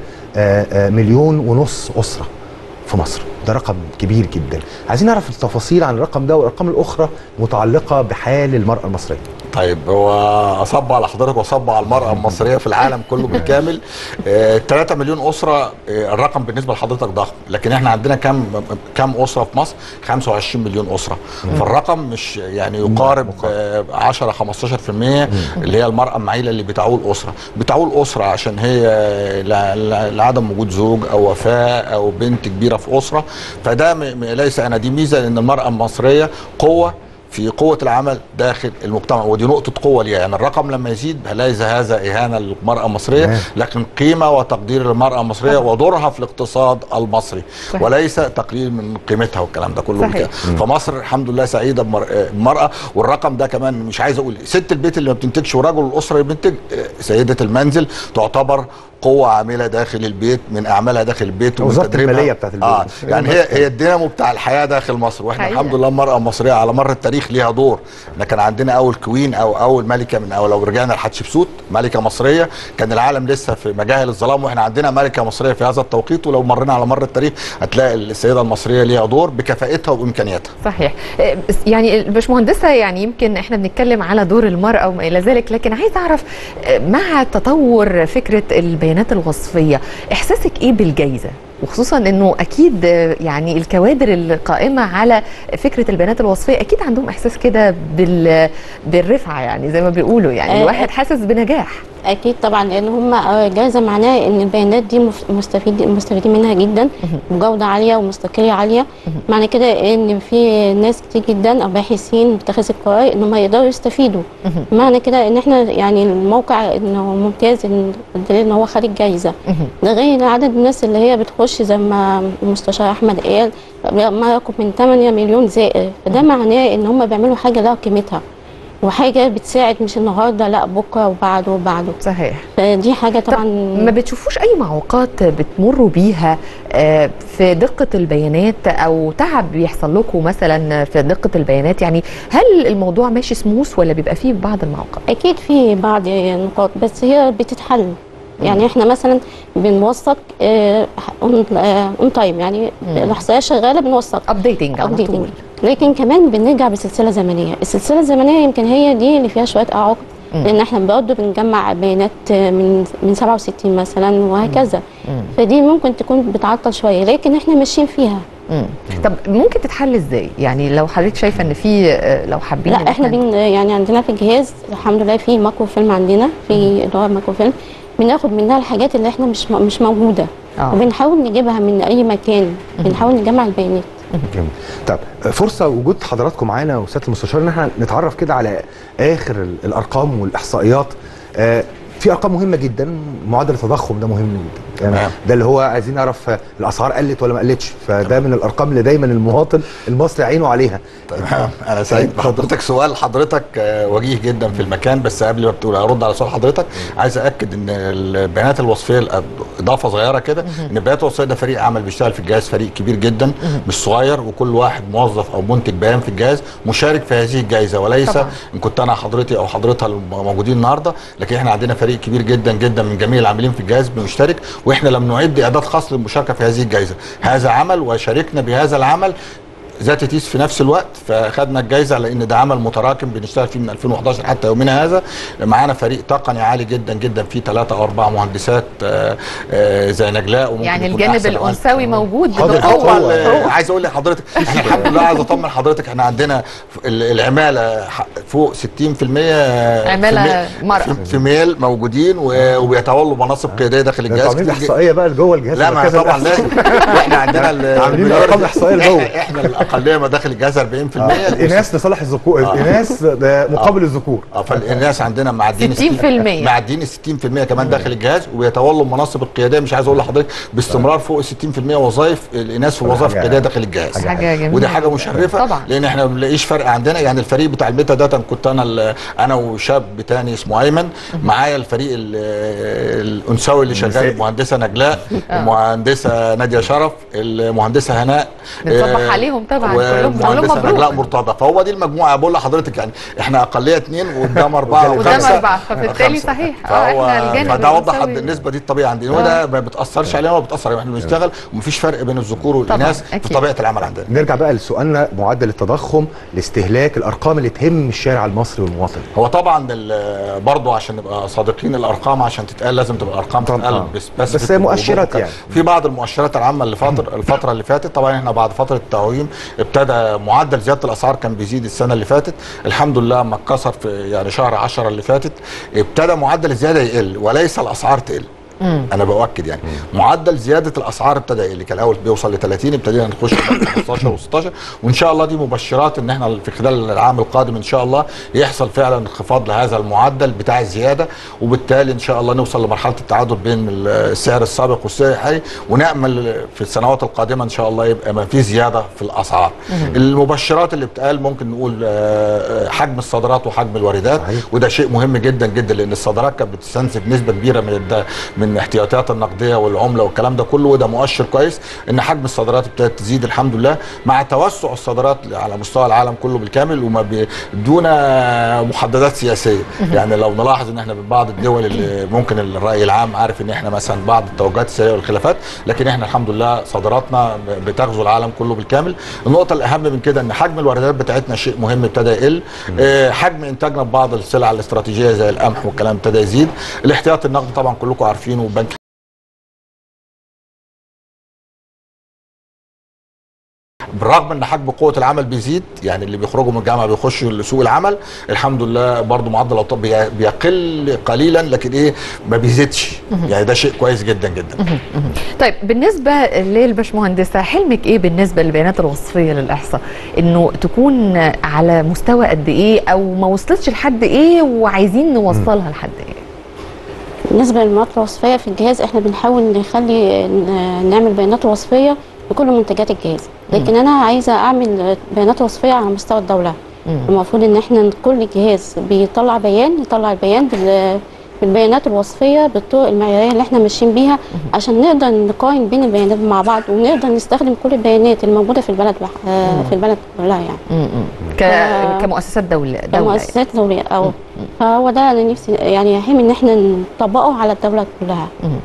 مليون ونص اسره في مصر ده رقم كبير جدا عايزين نعرف التفاصيل عن الرقم ده والارقام الاخرى متعلقه بحال المراه المصريه طيب هو اصب على حضرتك واصب على المراه المصريه في العالم كله بالكامل آه 3 مليون اسره آه الرقم بالنسبه لحضرتك ضخم لكن احنا عندنا كام كام اسره في مصر 25 مليون اسره فالرقم مش يعني يقارب آه 10 15% اللي هي المراه المعيله اللي بتعول اسره بتعول اسره عشان هي ل- ل- لعدم وجود زوج او وفاه او بنت كبيره في اسره فده م- م- ليس انا دي ميزه لان المراه المصريه قوه في قوة العمل داخل المجتمع ودي نقطة قوة ليها يعني الرقم لما يزيد ليس هذا إهانة للمرأة المصرية لكن قيمة وتقدير للمرأة المصرية ودورها في الاقتصاد المصري صحيح. وليس تقليل من قيمتها والكلام ده كله صحيح. بكده. فمصر الحمد لله سعيدة بمر- بمرأة والرقم ده كمان مش عايز أقول ست البيت اللي ما بتنتجش ورجل الأسرة اللي بينتج آه، سيدة المنزل تعتبر قوه عامله داخل البيت من اعمالها داخل البيت وزارة وتدريبها. المالية بتاعت البيت. اه يعني هي هي الدينامو بتاع الحياه داخل مصر واحنا حقيقة. الحمد لله المراه المصريه على مر التاريخ ليها دور احنا كان عندنا اول كوين او اول ملكه من او لو رجعنا لحتشبسوت ملكه مصريه كان العالم لسه في مجاهل الظلام واحنا عندنا ملكه مصريه في هذا التوقيت ولو مرينا على مر التاريخ هتلاقي السيده المصريه ليها دور بكفاءتها وامكانياتها صحيح آه، بس يعني الباشمهندسه يعني يمكن احنا بنتكلم على دور المراه وما الى ذلك لكن عايز اعرف آه، مع تطور فكره البيانات الوصفيه احساسك ايه بالجائزه وخصوصا انه اكيد آه، يعني الكوادر القائمه على فكره البيانات الوصفيه اكيد عندهم احساس كده بال بالرفعه يعني زي ما بيقولوا يعني آه، الواحد حاسس بنجاح اكيد طبعا لان هم جائزه معناها ان البيانات دي مف- مستفيد مستفيدين منها جدا بجوده عاليه ومستقليه عاليه معنى كده ان في ناس كتير جدا او باحثين بتخذ القرار ان هم يقدروا يستفيدوا معنى كده ان احنا يعني الموقع انه ممتاز ان الدليل ان هو خد الجائزه ده غير عدد الناس اللي هي بتخش زي ما المستشار احمد قال ما يقرب من 8 مليون زائر فده معناه ان هم بيعملوا حاجه لها قيمتها وحاجه بتساعد مش النهارده لا بكره وبعده وبعده صحيح فدي حاجه طبعا ما بتشوفوش اي معوقات بتمروا بيها آه، في دقه البيانات او تعب بيحصل لكم مثلا في دقه البيانات يعني هل الموضوع ماشي سموث ولا بيبقى فيه بعض المعوقات اكيد في بعض النقاط بس هي بتتحل يعني احنا مثلا بنوثق اون تايم يعني الاحصائيه شغاله بنوثق ابديتنج على طول لكن كمان بنرجع بسلسله زمنيه السلسله الزمنيه يمكن هي دي اللي فيها شويه اعاقه مم. لان احنا برضه بنجمع بيانات من من 67 مثلا وهكذا مم. فدي ممكن تكون بتعطل شويه لكن احنا ماشيين فيها مم. طب ممكن تتحل ازاي يعني لو حضرتك شايفه ان في آه، لو حابين إن لا احنا بن يعني عندنا في الجهاز الحمد لله في ماكرو فيلم عندنا في اداره ماكرو فيلم بناخد منها الحاجات اللي احنا مش مش موجوده آه. وبنحاول نجيبها من اي مكان بنحاول نجمع البيانات جميل طب فرصه وجود حضراتكم معانا وسياده المستشار ان احنا نتعرف كده على اخر ال- الارقام والاحصائيات آه، في ارقام مهمه جدا معدل التضخم ده مهم جدا يعني تمام. ده اللي هو عايزين نعرف آه، الاسعار قلت ولا ما قلتش فده من الارقام اللي دايما المواطن المصري عينه عليها تمام انا سعيد بحضرتك سؤال حضرتك آه، وجيه جدا في المكان بس قبل ما بتقول ارد على سؤال حضرتك عايز اكد ان البيانات الوصفيه الأب- اضافه صغيره كده ان البيانات الوصفيه ده فريق عمل بيشتغل في الجهاز فريق كبير جدا مش صغير وكل واحد موظف او منتج بيان في الجهاز مشارك في هذه الجائزه وليس طبعاً. ان كنت انا حضرتي او حضرتها الموجودين النهارده لكن احنا عندنا فريق كبير جدا جدا من جميع العاملين في الجهاز بنشترك واحنا لم نعد اعداد خاص للمشاركه في هذه الجائزه هذا عمل وشاركنا بهذا العمل ذات تيس في نفس الوقت فخدنا الجائزه لان ده عمل متراكم بنشتغل فيه من 2011 حتى يومنا هذا معانا فريق تقني عالي جدا جدا فيه ثلاثه او اربع مهندسات آه، آه، زي نجلاء وممكن يعني يكون الجانب أحسن أو الانثوي موجود هو بقوة. ال- عايز اقول لحضرتك احنا الحمد لله عايز اطمن حضرتك احنا عندنا ال- العماله ح- فوق 60% عمالة في- مرأة. في- في ميل موجودين و- وبيتولوا مناصب قياديه داخل ده الجهاز انتوا عاملين كتير جداً. احصائيه بقى جوه الجهاز لا ما المركزي طبعا الإحصائي. لازم واحنا عندنا ال- عاملين المليار- ارقام احصائيه لجوه احنا, احنا الاقليه ما داخل الجهاز 40% الاناث لصالح الذكور آه. الاناث ده مقابل الذكور اه فالناس عندنا معديين 60%. معديين ال 60% كمان داخل الجهاز ويتولوا المناصب القياديه مش عايز اقول لحضرتك باستمرار فوق 60% وظائف الاناث في الوظائف حاجة- القياديه داخل الجهاز حاجة جميلة ودي حاجه جداً. مشرفه طبعا. لان احنا ما بنلاقيش فرق عندنا يعني الفريق بتاع الميتا داتا كنت انا ال- انا وشاب تاني اسمه ايمن معايا الفريق ال- الانثوي اللي شغال النسائي. المهندسه نجلاء آه. المهندسه ناديه شرف المهندسه هناء بنصبح آه، عليهم طبعا كلهم كلهم والمهندسه مبروك نجلاء مرتضى فهو دي المجموعه بقول لحضرتك يعني احنا اقليه اثنين وقدام اربعه قدام وخمسه أربعة فبالتالي خمسة. صحيح اه فهو احنا الجانب فده وضح الأنثوي. النسبه دي الطبيعي عندنا وده ما بتاثرش علينا ولا بتاثر علينا احنا بنشتغل ومفيش فرق بين الذكور والاناث في أكيد. طبيعه العمل عندنا نرجع بقى لسؤالنا معدل التضخم الاستهلاك الارقام اللي تهم الشارع المصري والمواطن هو طبعا ال- برضه عشان نبقى صادقين الارقام عشان تتقال لازم تبقى ارقام تتقال آه. بس بس هي مؤشرات يعني. في بعض المؤشرات العامه اللي فتره الفتره اللي فاتت طبعا احنا بعد فتره التعويم ابتدى معدل زياده الاسعار كان بيزيد السنه اللي فاتت الحمد لله اما اتكسر في يعني شهر 10 اللي فاتت ابتدى معدل الزياده يقل وليس الاسعار تقل انا باكد يعني معدل زياده الاسعار ابتدى يقل كان الاول بيوصل ل 30 ابتدينا نخش في 15 و16 وان شاء الله دي مبشرات ان احنا في خلال العام القادم ان شاء الله يحصل فعلا انخفاض لهذا المعدل بتاع الزياده وبالتالي ان شاء الله نوصل لمرحله التعادل بين السعر السابق والسعر الحالي ونامل في السنوات القادمه ان شاء الله يبقى ما في زياده في الاسعار مهم. المبشرات اللي بتقال ممكن نقول آه، حجم الصادرات وحجم الواردات وده شيء مهم جدا جدا لان الصادرات كانت بتستنزف نسبه كبيره من الد... من من احتياطات النقديه والعمله والكلام ده كله وده مؤشر كويس ان حجم الصادرات ابتدت تزيد الحمد لله مع توسع الصادرات على مستوى العالم كله بالكامل وما بي- دون محددات سياسيه يعني لو نلاحظ ان احنا من بعض الدول اللي ممكن الراي العام عارف ان احنا مثلا بعض التوجهات السياسيه والخلافات لكن احنا الحمد لله صادراتنا بتغزو العالم كله بالكامل النقطه الاهم من كده ان حجم الواردات بتاعتنا شيء مهم ابتدى يقل آه، حجم انتاجنا ببعض السلع الاستراتيجيه زي القمح والكلام ابتدى يزيد الاحتياط النقدي طبعا كلكم عارفينه وبنك بالرغم ان حجم قوه العمل بيزيد يعني اللي بيخرجوا من الجامعه بيخشوا لسوق العمل الحمد لله برضو معدل الأوطان بي- بيقل قليلا لكن ايه ما بيزيدش يعني ده شيء كويس جدا جدا طيب بالنسبه للبشمهندسه حلمك ايه بالنسبه للبيانات الوصفيه للاحصاء انه تكون على مستوى قد ايه او ما وصلتش لحد ايه وعايزين نوصلها لحد ايه بالنسبه للمواد الوصفيه في الجهاز احنا بنحاول نخلي ن- نعمل بيانات وصفيه لكل منتجات الجهاز لكن انا عايزه اعمل بيانات وصفيه على مستوى الدوله المفروض ان احنا كل جهاز بيطلع بيان يطلع البيان بال بالبيانات الوصفيه بالطرق المعياريه اللي احنا ماشيين بيها عشان نقدر نقارن بين البيانات مع بعض ونقدر نستخدم كل البيانات الموجوده في البلد بح... آه، في البلد كلها يعني ك... ف- كمؤسسات دوله دوله كمؤسسات دوليه او فهو ده انا نفسي يعني حلم ان احنا نطبقه على الدوله كلها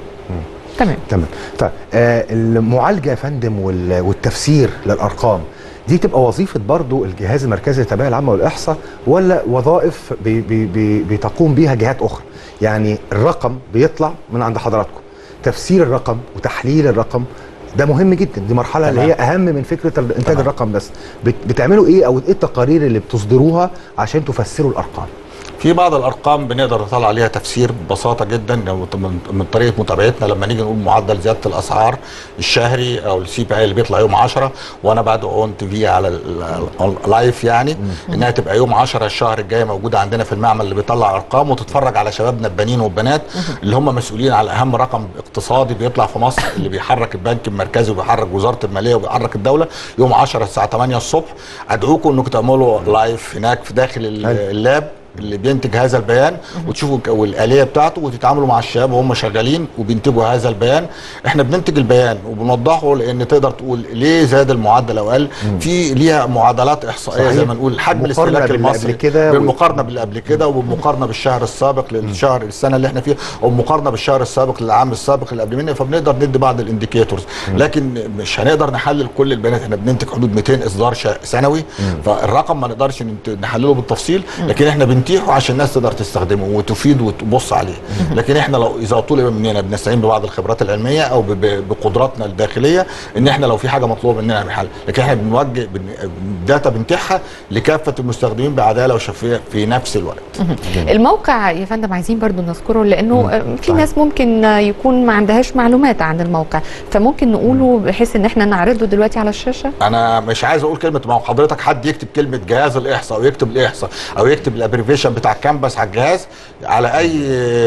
تمام تمام طيب آه المعالجه يا فندم وال- والتفسير للارقام دي تبقى وظيفه برضو الجهاز المركزي للتربيه العامه والاحصاء ولا وظائف بي بي بي بتقوم بيها جهات اخرى يعني الرقم بيطلع من عند حضراتكم تفسير الرقم وتحليل الرقم ده مهم جدا دي مرحله اللي هي اهم من فكره ال- انتاج الرقم بس بت- بتعملوا ايه او ايه التقارير اللي بتصدروها عشان تفسروا الارقام في بعض الارقام بنقدر نطلع عليها تفسير ببساطه جدا من من طريقه متابعتنا لما نيجي نقول معدل زياده الاسعار الشهري او السي بي اي اللي بيطلع يوم 10 وانا بعد اون تي في على اللايف يعني انها تبقى يوم 10 الشهر الجاي موجوده عندنا في المعمل اللي بيطلع ارقام وتتفرج على شبابنا البنين والبنات اللي هم مسؤولين على اهم رقم اقتصادي بيطلع في مصر اللي بيحرك البنك المركزي وبيحرك وزاره الماليه وبيحرك الدوله يوم 10 الساعه 8 الصبح ادعوكم انكم تعملوا لايف هناك في داخل ال- اللاب اللي بينتج هذا البيان وتشوفوا ك- والآلية بتاعته وتتعاملوا مع الشباب وهم شغالين وبينتجوا هذا البيان احنا بننتج البيان وبنوضحه لان تقدر تقول ليه زاد المعدل او قل في ليها معادلات احصائيه صحيح. زي ما نقول حجم مقارنة الاستهلاك باللي المصري قبل كده و- بالمقارنه باللي قبل كده وبالمقارنه بالشهر السابق للشهر السنه اللي احنا فيها وبالمقارنه بالشهر السابق للعام السابق اللي قبل منه فبنقدر ندي بعض الانديكيتورز لكن مش هنقدر نحلل كل البيانات احنا بننتج حدود 200 اصدار شا- سنوي فالرقم ما نقدرش ننت- نحلله بالتفصيل لكن احنا بنتيحه عشان الناس تقدر تستخدمه وتفيد وتبص عليه لكن احنا لو اذا طلب مننا بنستعين ببعض الخبرات العلميه او ب- ب- بقدراتنا الداخليه ان احنا لو في حاجه مطلوبه مننا نحل لكن احنا بنوجه بن- الداتا بنتيحها لكافه المستخدمين بعداله وشفافيه في نفس الوقت الموقع يا فندم عايزين برضو نذكره لانه آه، في ناس ممكن آه، يكون ما عندهاش معلومات عن الموقع فممكن نقوله بحيث ان احنا نعرضه دلوقتي على الشاشه انا مش عايز اقول كلمه ما هو حضرتك حد يكتب كلمه جهاز الاحصاء او يكتب الاحصاء او يكتب الابريفيشن بتاع الكامبس على الجهاز على اي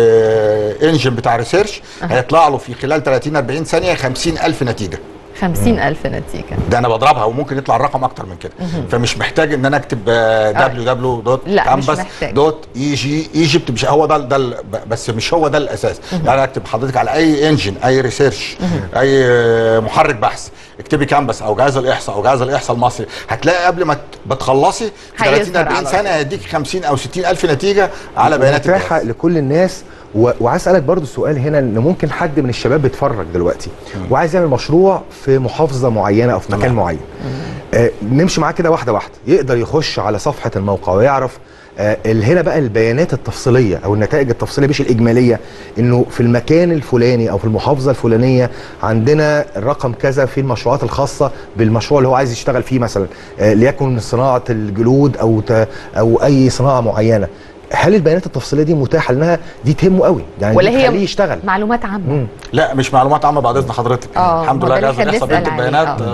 انجن بتاع ريسيرش هيطلع له في خلال 30 40 ثانيه 50000 نتيجه 50000 نتيجه ده انا بضربها وممكن يطلع الرقم اكتر من كده مهم. فمش محتاج ان انا اكتب دبليو دوت لا، مش كامبس محتاج. دوت اي جي ايجيبت مش هو ده ده ال- بس مش هو ده الاساس مهم. يعني انا اكتب حضرتك على اي انجن اي ريسيرش مهم. اي محرك بحث اكتبي كامبس او جهاز الاحصاء او جهاز الاحصاء المصري هتلاقي قبل ما ت- بتخلصي في 30 هيظهر 40 على سنه هيديك 50 او 60 الف نتيجه على بيانات متاحه لكل الناس و... وعايز اسالك برضو السؤال هنا ان ممكن حد من الشباب بيتفرج دلوقتي وعايز يعمل مشروع في محافظه معينه او في مكان معين آه نمشي معاه كده واحده واحده يقدر يخش على صفحه الموقع ويعرف آه ال- هنا بقى البيانات التفصيليه او النتائج التفصيليه مش الاجماليه انه في المكان الفلاني او في المحافظه الفلانيه عندنا الرقم كذا في المشروعات الخاصه بالمشروع اللي هو عايز يشتغل فيه مثلا آه ليكن صناعه الجلود او ت... او اي صناعه معينه هل البيانات التفصيليه دي متاحه لانها دي تهمه قوي يعني ولا دي هي تخليه يشتغل معلومات عامه لا مش معلومات عامه بعد اذن حضرتك آه، الحمد ما لله ده جهاز اللي الاحصاء إحنا بينتج بنسأل بيانات عليه، آه. آه،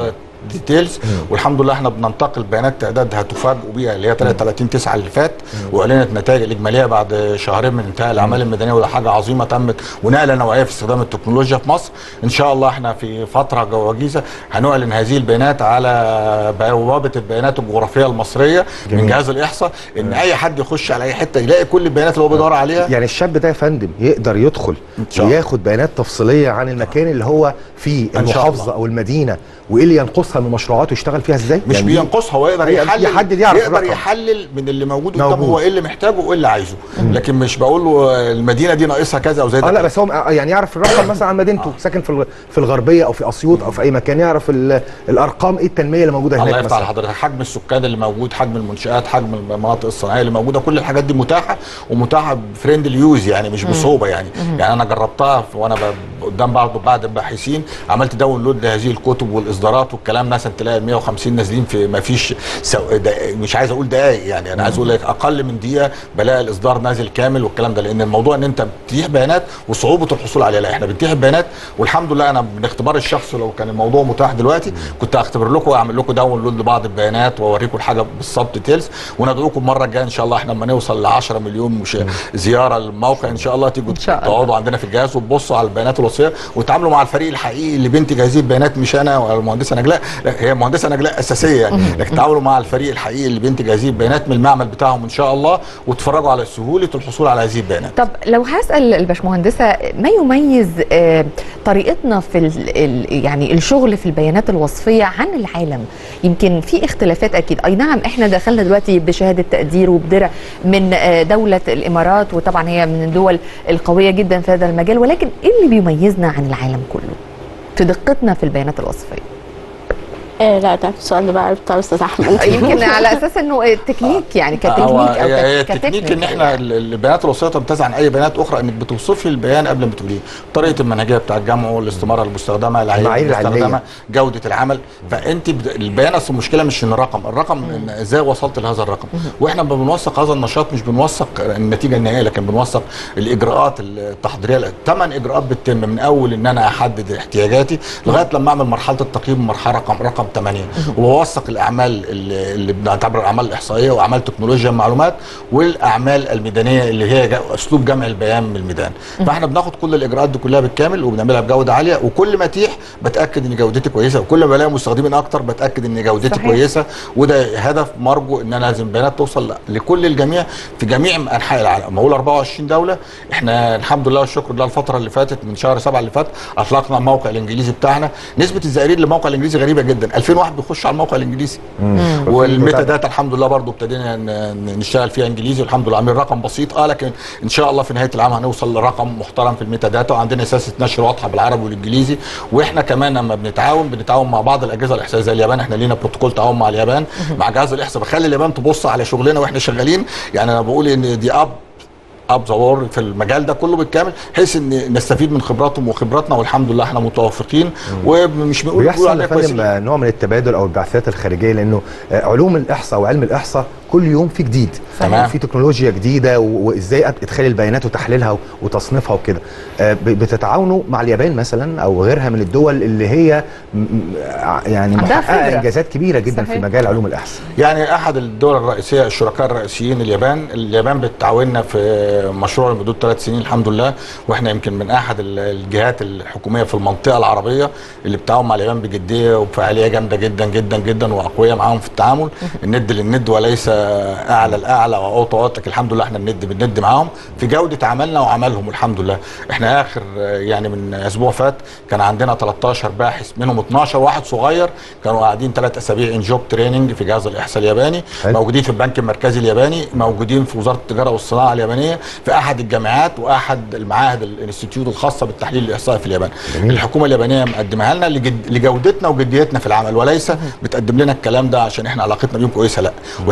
ديتيلز والحمد لله احنا بننتقل بيانات تعداد هتفاجئوا بيها اللي هي 33 9 اللي فات واعلنت النتائج الاجماليه بعد شهرين من انتهاء الاعمال الميدانيه وده حاجه عظيمه تمت ونقله نوعيه في استخدام التكنولوجيا في مصر ان شاء الله احنا في فتره وجيزه هنعلن هذه البيانات على بوابه البيانات الجغرافيه المصريه جميل. من جهاز الاحصاء ان اي حد يخش على اي حته يلاقي كل البيانات اللي هو بيدور عليها يعني الشاب ده يا فندم يقدر يدخل شاء الله. وياخد بيانات تفصيليه عن المكان اللي هو فيه إن شاء المحافظه الله. او المدينه وايه اللي ينقصها من مشروعات ويشتغل فيها ازاي مش يعني بينقصها هو يقدر هي- يحلل يحدد يعرف يقدر الرقم. يحلل من اللي موجود قدامه موجود. هو ايه اللي محتاجه وايه اللي عايزه لكن مش بقول له المدينه دي ناقصها كذا او زي اه لا بس هو يعني يعرف الرقم مثلا عن مدينته ساكن في الغ- في الغربيه او في اسيوط او في اي مكان يعرف ال- الارقام ايه التنميه اللي موجوده هناك الله يفتح على مثلا حضرتك حجم السكان اللي موجود حجم المنشات حجم المناطق الصناعيه اللي موجوده كل الحاجات دي متاحه ومتاحه بفريندلي يوز يعني مش مم. بصعوبه يعني مم. يعني انا جربتها في- وانا ب- قدام بعض بعض الباحثين عملت داونلود لهذه الكتب والاصدارات والكلام مثلا تلاقي 150 نازلين في ما فيش سو... دا... مش عايز اقول دقائق يعني انا عايز اقول لك اقل من دقيقه بلاقي الاصدار نازل كامل والكلام ده لان الموضوع ان انت بتتيح بيانات وصعوبه الحصول عليها لا احنا بنتيح بيانات والحمد لله انا من اختبار الشخص لو كان الموضوع متاح دلوقتي كنت هختبر لكم واعمل لكم داونلود لبعض البيانات واوريكم الحاجه بالظبط ديتيلز وندعوكم المره الجايه ان شاء الله احنا لما نوصل ل 10 مليون مش زياره للموقع ان شاء الله تيجوا تقعدوا عندنا في الجهاز وتبصوا على البيانات الوصيه وتعاملوا مع الفريق الحقيقي اللي بينتج هذه البيانات مش انا ولا المهندسه نجلاء لا هي المهندسه نجلاء اساسيه يعني لكن تعاملوا مع الفريق الحقيقي اللي بينتج هذه البيانات من المعمل بتاعهم ان شاء الله وتتفرجوا على سهوله الحصول على هذه البيانات طب لو هسال الباشمهندسه ما يميز آه، طريقتنا في ال ال يعني الشغل في البيانات الوصفيه عن العالم يمكن في اختلافات اكيد اي نعم احنا دخلنا دلوقتي بشهاده تقدير وبدرع من آه، دوله الامارات وطبعا هي من الدول القويه جدا في هذا المجال ولكن ايه اللي بيميزنا عن العالم كله في دقتنا في البيانات الوصفيه آه لا ده السؤال ده بقى بتاع الاستاذ احمد يمكن على اساس انه تكنيك يعني كتكنيك هو او هي هي كت- التكنيك كتكنيك ان احنا ال- البيانات الوصيه تمتاز عن اي بيانات اخرى انك بتوصفي البيان قبل ما تقوليه طريقه المنهجيه بتاع الجمع الاستماره المستخدمه العينه المعايير العلمية. المستخدمه جوده العمل فانت بد... البيان اصل المشكله مش ان الرقم الرقم إن ازاي وصلت لهذا الرقم واحنا لما بنوثق هذا النشاط مش بنوثق النتيجه النهائيه لكن بنوثق الاجراءات التحضيريه ثمان اجراءات بتتم من اول ان انا احدد احتياجاتي لغايه لما اعمل مرحله التقييم مرحله رقم رقم 8 وبوثق الاعمال اللي اللي بنعتبر الاعمال الاحصائيه واعمال تكنولوجيا المعلومات والاعمال الميدانيه اللي هي جا- اسلوب جمع البيان من الميدان فاحنا بناخد كل الاجراءات دي كلها بالكامل وبنعملها بجوده عاليه وكل ما اتيح بتاكد ان جودتي كويسه وكل ما بلاقي مستخدمين اكتر بتاكد ان جودتي صحيح. كويسه وده هدف مرجو ان انا لازم البيانات توصل ل- لكل الجميع في جميع انحاء العالم اما اقول 24 دوله احنا الحمد لله والشكر لله الفتره اللي فاتت من شهر 7 اللي فات اطلقنا الموقع الانجليزي بتاعنا نسبه الزائرين للموقع الانجليزي غريبه جدا 2000 واحد بيخش على الموقع الانجليزي والميتا داتا الحمد لله برضو ابتدينا ن- ن- نشتغل فيها انجليزي والحمد لله عاملين رقم بسيط اه لكن ان شاء الله في نهايه العام هنوصل لرقم محترم في الميتا داتا وعندنا سياسه نشر واضحه بالعربي والانجليزي واحنا كمان لما بنتعاون بنتعاون مع بعض الاجهزه الاحصائيه زي اليابان احنا لينا بروتوكول تعاون مع اليابان مع جهاز الاحصاء بخلي اليابان تبص على شغلنا واحنا شغالين يعني انا بقول ان دي اب اب ذا في المجال ده كله بالكامل بحيث ان نستفيد من خبراتهم وخبراتنا والحمد لله احنا متوافقين ومش بنقول بنقول بيحصل عليها يا فندم كويسين. آه، نوع من التبادل او البعثات الخارجيه لانه آه، علوم الاحصاء وعلم الاحصاء كل يوم في جديد تمام. في تكنولوجيا جديده و- وازاي أت- ادخال البيانات وتحليلها و- وتصنيفها وكده آه، ب- بتتعاونوا مع اليابان مثلا او غيرها من الدول اللي هي م- م- ع- يعني عندها محققه خبرة. انجازات كبيره جدا صحيح. في مجال علوم الاحصاء يعني احد الدول الرئيسيه الشركاء الرئيسيين اليابان اليابان بتعاوننا في مشروع لمده ثلاث سنين الحمد لله واحنا يمكن من احد ال- الجهات الحكوميه في المنطقه العربيه اللي بتعاون مع اليابان بجديه وبفعاليه جامده جدا جدا جدا واقويه معاهم في التعامل الند للند وليس اعلى الاعلى او اوطى اوطى الحمد لله احنا الند بالند معاهم في جوده عملنا وعملهم الحمد لله احنا اخر آه، يعني من اسبوع فات كان عندنا 13 باحث منهم 12 واحد صغير كانوا قاعدين ثلاث اسابيع ان جوب تريننج في جهاز الاحصاء الياباني موجودين في البنك المركزي الياباني موجودين في وزاره التجاره والصناعه اليابانيه في احد الجامعات واحد المعاهد الانستitute الخاصه بالتحليل الاحصائي في اليابان جميل. الحكومه اليابانيه مقدمها لنا لجد لجودتنا وجديتنا في العمل وليس بتقدم لنا الكلام ده عشان احنا علاقتنا بيهم كويسه لا والحمد لله احنا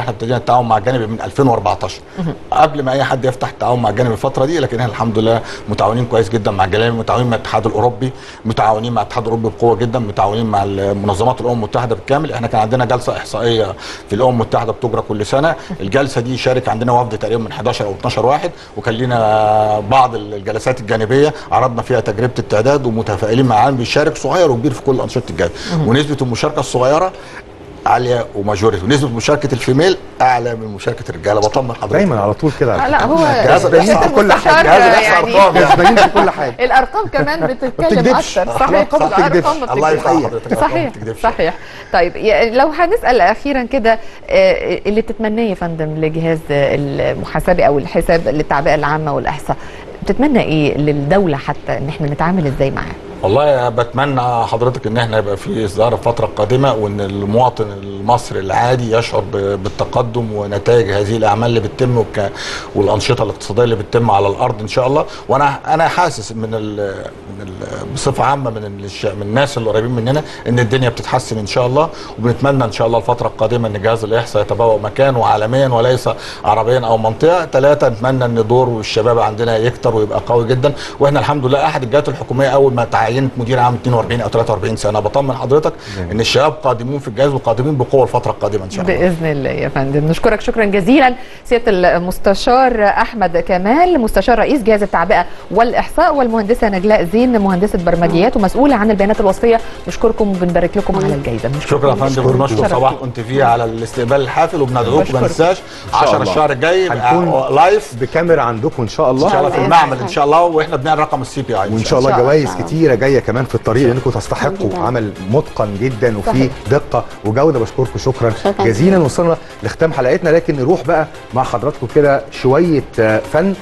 احنا ابتدينا التعاون مع الجانب من 2014 قبل ما اي حد يفتح التعاون مع الجانب الفتره دي لكن احنا الحمد لله متعاونين كويس جدا مع الجانب متعاونين مع الاتحاد الاوروبي متعاونين مع الاتحاد الاوروبي بقوه جدا متعاونين مع منظمات الامم المتحده بالكامل احنا كان عندنا جلسه احصائيه في الامم المتحده بتجرى كل سنه الجلسه دي شارك عندنا وفد تقريبا من 11 او 12 واحد وكان لنا بعض الجلسات الجانبيه عرضنا فيها تجربه التعداد ومتفائلين مع العالم بيشارك صغير وكبير في كل انشطه الجهاز ونسبه المشاركه الصغيره عاليه وماجوريتي ونسبه مشاركه الفيميل اعلى من مشاركه الرجاله بطمن حضرتك دايما على طول كده لا هو الجهاز الاحصاء في كل حاجه المستشار الجهاز الاحصاء يعني- ارقام كسبانين في كل حاجه الارقام كمان بتتكلم بتكدبش. اكتر صحيح الأرقام ما بتكدبش. الارقام ما الله يفتح بتكدبش. حضرتك الأرقام ما صحيح بتكدبش. صحيح طيب ي- لو هنسال اخيرا كده آه، اللي تتمناه يا فندم لجهاز المحاسبه او الحساب للتعبئه العامه والاحصاء بتتمنى ايه للدوله حتى ان احنا نتعامل ازاي معاها والله بتمنى حضرتك ان احنا يبقى في اصدار الفتره القادمه وان المواطن المصري العادي يشعر ب- بالتقدم ونتائج هذه الاعمال اللي بتتم وك- والانشطه الاقتصاديه اللي بتتم على الارض ان شاء الله وانا انا حاسس من ال من ال بصفه عامه من الش- من الناس اللي قريبين مننا ان الدنيا بتتحسن ان شاء الله وبنتمنى ان شاء الله الفتره القادمه ان جهاز الاحصاء يتبوأ مكانه عالميا وليس عربيا او منطقه ثلاثه نتمنى ان دور الشباب عندنا يكتر ويبقى قوي جدا واحنا الحمد لله احد الجهات الحكوميه اول ما تعينت مدير عام 42 او 43 سنه بطمن حضرتك ان الشباب قادمون في الجهاز وقادمين بقوه الفتره القادمه ان شاء الله باذن الله يا فندم نشكرك شكرا جزيلا سياده المستشار احمد كمال مستشار رئيس جهاز التعبئه والاحصاء والمهندسه نجلاء زين مهندسه برمجيات ومسؤوله عن البيانات الوصفيه نشكركم وبنبارك لكم على الجائزه شكرا يا فندم ونشكر شرف صباح ليك. كنت فيه على الاستقبال الحافل وبندعوكم ما بشكرك. ننساش إن شاء 10 الله. الشهر الجاي يبقى هنكون لايف بكاميرا عندكم ان شاء الله ان شاء الله في المعمل ان شاء الله واحنا بنعمل رقم السي بي اي وان شاء الله جوائز كتيره جايه كمان في الطريق لانكم تستحقوا عمل متقن جدا وفي صحيح. دقه وجوده بشكركم شكرا شكراً. جزيلا وصلنا لختام حلقتنا لكن نروح بقى مع حضراتكم كده شويه آه، فن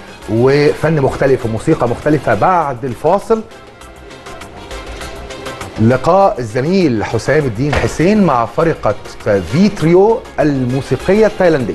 وفن مختلف وموسيقى مختلفه بعد الفاصل لقاء الزميل حسام الدين حسين مع فرقه في تريو الموسيقيه التايلانديه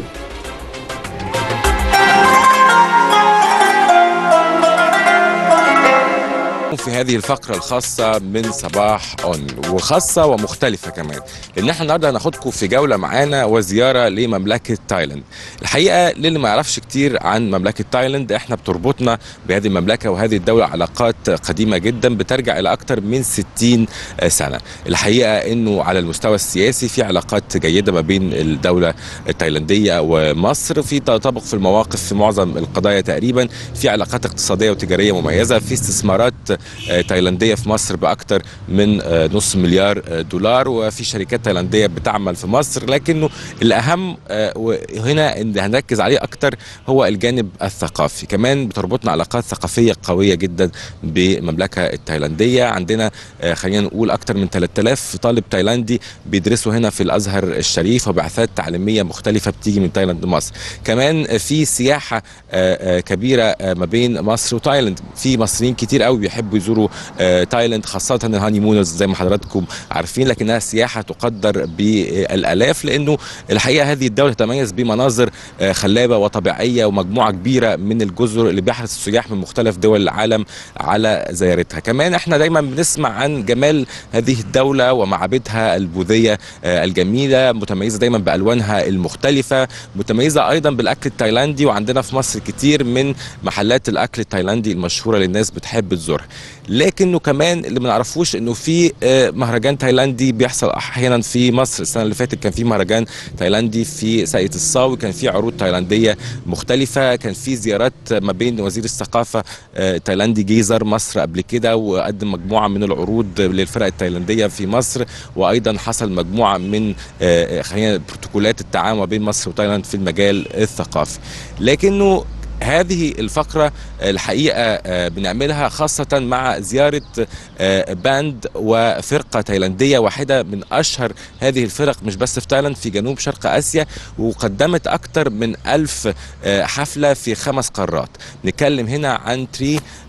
في هذه الفقرة الخاصة من صباح اون وخاصة ومختلفة كمان لأن احنا النهاردة هناخدكم في جولة معانا وزيارة لمملكة تايلاند الحقيقة للي ما يعرفش كتير عن مملكة تايلاند احنا بتربطنا بهذه المملكة وهذه الدولة علاقات قديمة جدا بترجع إلى أكثر من 60 سنة الحقيقة أنه على المستوى السياسي في علاقات جيدة ما بين الدولة التايلاندية ومصر في تطابق في المواقف في معظم القضايا تقريبا في علاقات اقتصادية وتجارية مميزة في استثمارات آه، تايلاندية في مصر بأكثر من آه، نص مليار آه، دولار وفي شركات تايلاندية بتعمل في مصر لكنه الأهم آه، وهنا اللي هنركز عليه أكتر هو الجانب الثقافي كمان بتربطنا علاقات ثقافية قوية جدا بالمملكة التايلاندية عندنا آه، خلينا نقول أكتر من 3000 طالب تايلاندي بيدرسوا هنا في الأزهر الشريف وبعثات تعليمية مختلفة بتيجي من تايلاند لمصر كمان آه، في سياحة آه، آه، كبيرة آه، ما بين مصر وتايلاند في مصريين كتير قوي بيحبوا يزوروا آه، تايلاند خاصة الهاني مونرز زي ما حضراتكم عارفين لكنها سياحة تقدر بالآلاف لأنه الحقيقة هذه الدولة تتميز بمناظر آه، خلابة وطبيعية ومجموعة كبيرة من الجزر اللي بيحرص السياح من مختلف دول العالم على زيارتها كمان احنا دايما بنسمع عن جمال هذه الدولة ومعابدها البوذية آه، الجميلة متميزة دايما بألوانها المختلفة متميزة أيضا بالأكل التايلاندي وعندنا في مصر كتير من محلات الأكل التايلاندي المشهورة اللي الناس بتحب تزورها لكنه كمان اللي ما نعرفوش انه في آه، مهرجان تايلاندي بيحصل احيانا في مصر السنه اللي فاتت كان في مهرجان تايلاندي في ساقية الصاوي كان في عروض تايلانديه مختلفه كان في زيارات ما بين وزير الثقافه آه، تايلاندي جه زار مصر قبل كده وقدم مجموعه من العروض للفرق التايلانديه في مصر وايضا حصل مجموعه من آه، خلينا بروتوكولات التعاون ما بين مصر وتايلاند في المجال الثقافي لكنه هذه الفقرة الحقيقة آه، بنعملها خاصة مع زيارة آه، باند وفرقة تايلاندية واحدة من أشهر هذه الفرق مش بس في تايلاند في جنوب شرق آسيا وقدمت أكثر من ألف آه، حفلة في خمس قارات نتكلم هنا عن تري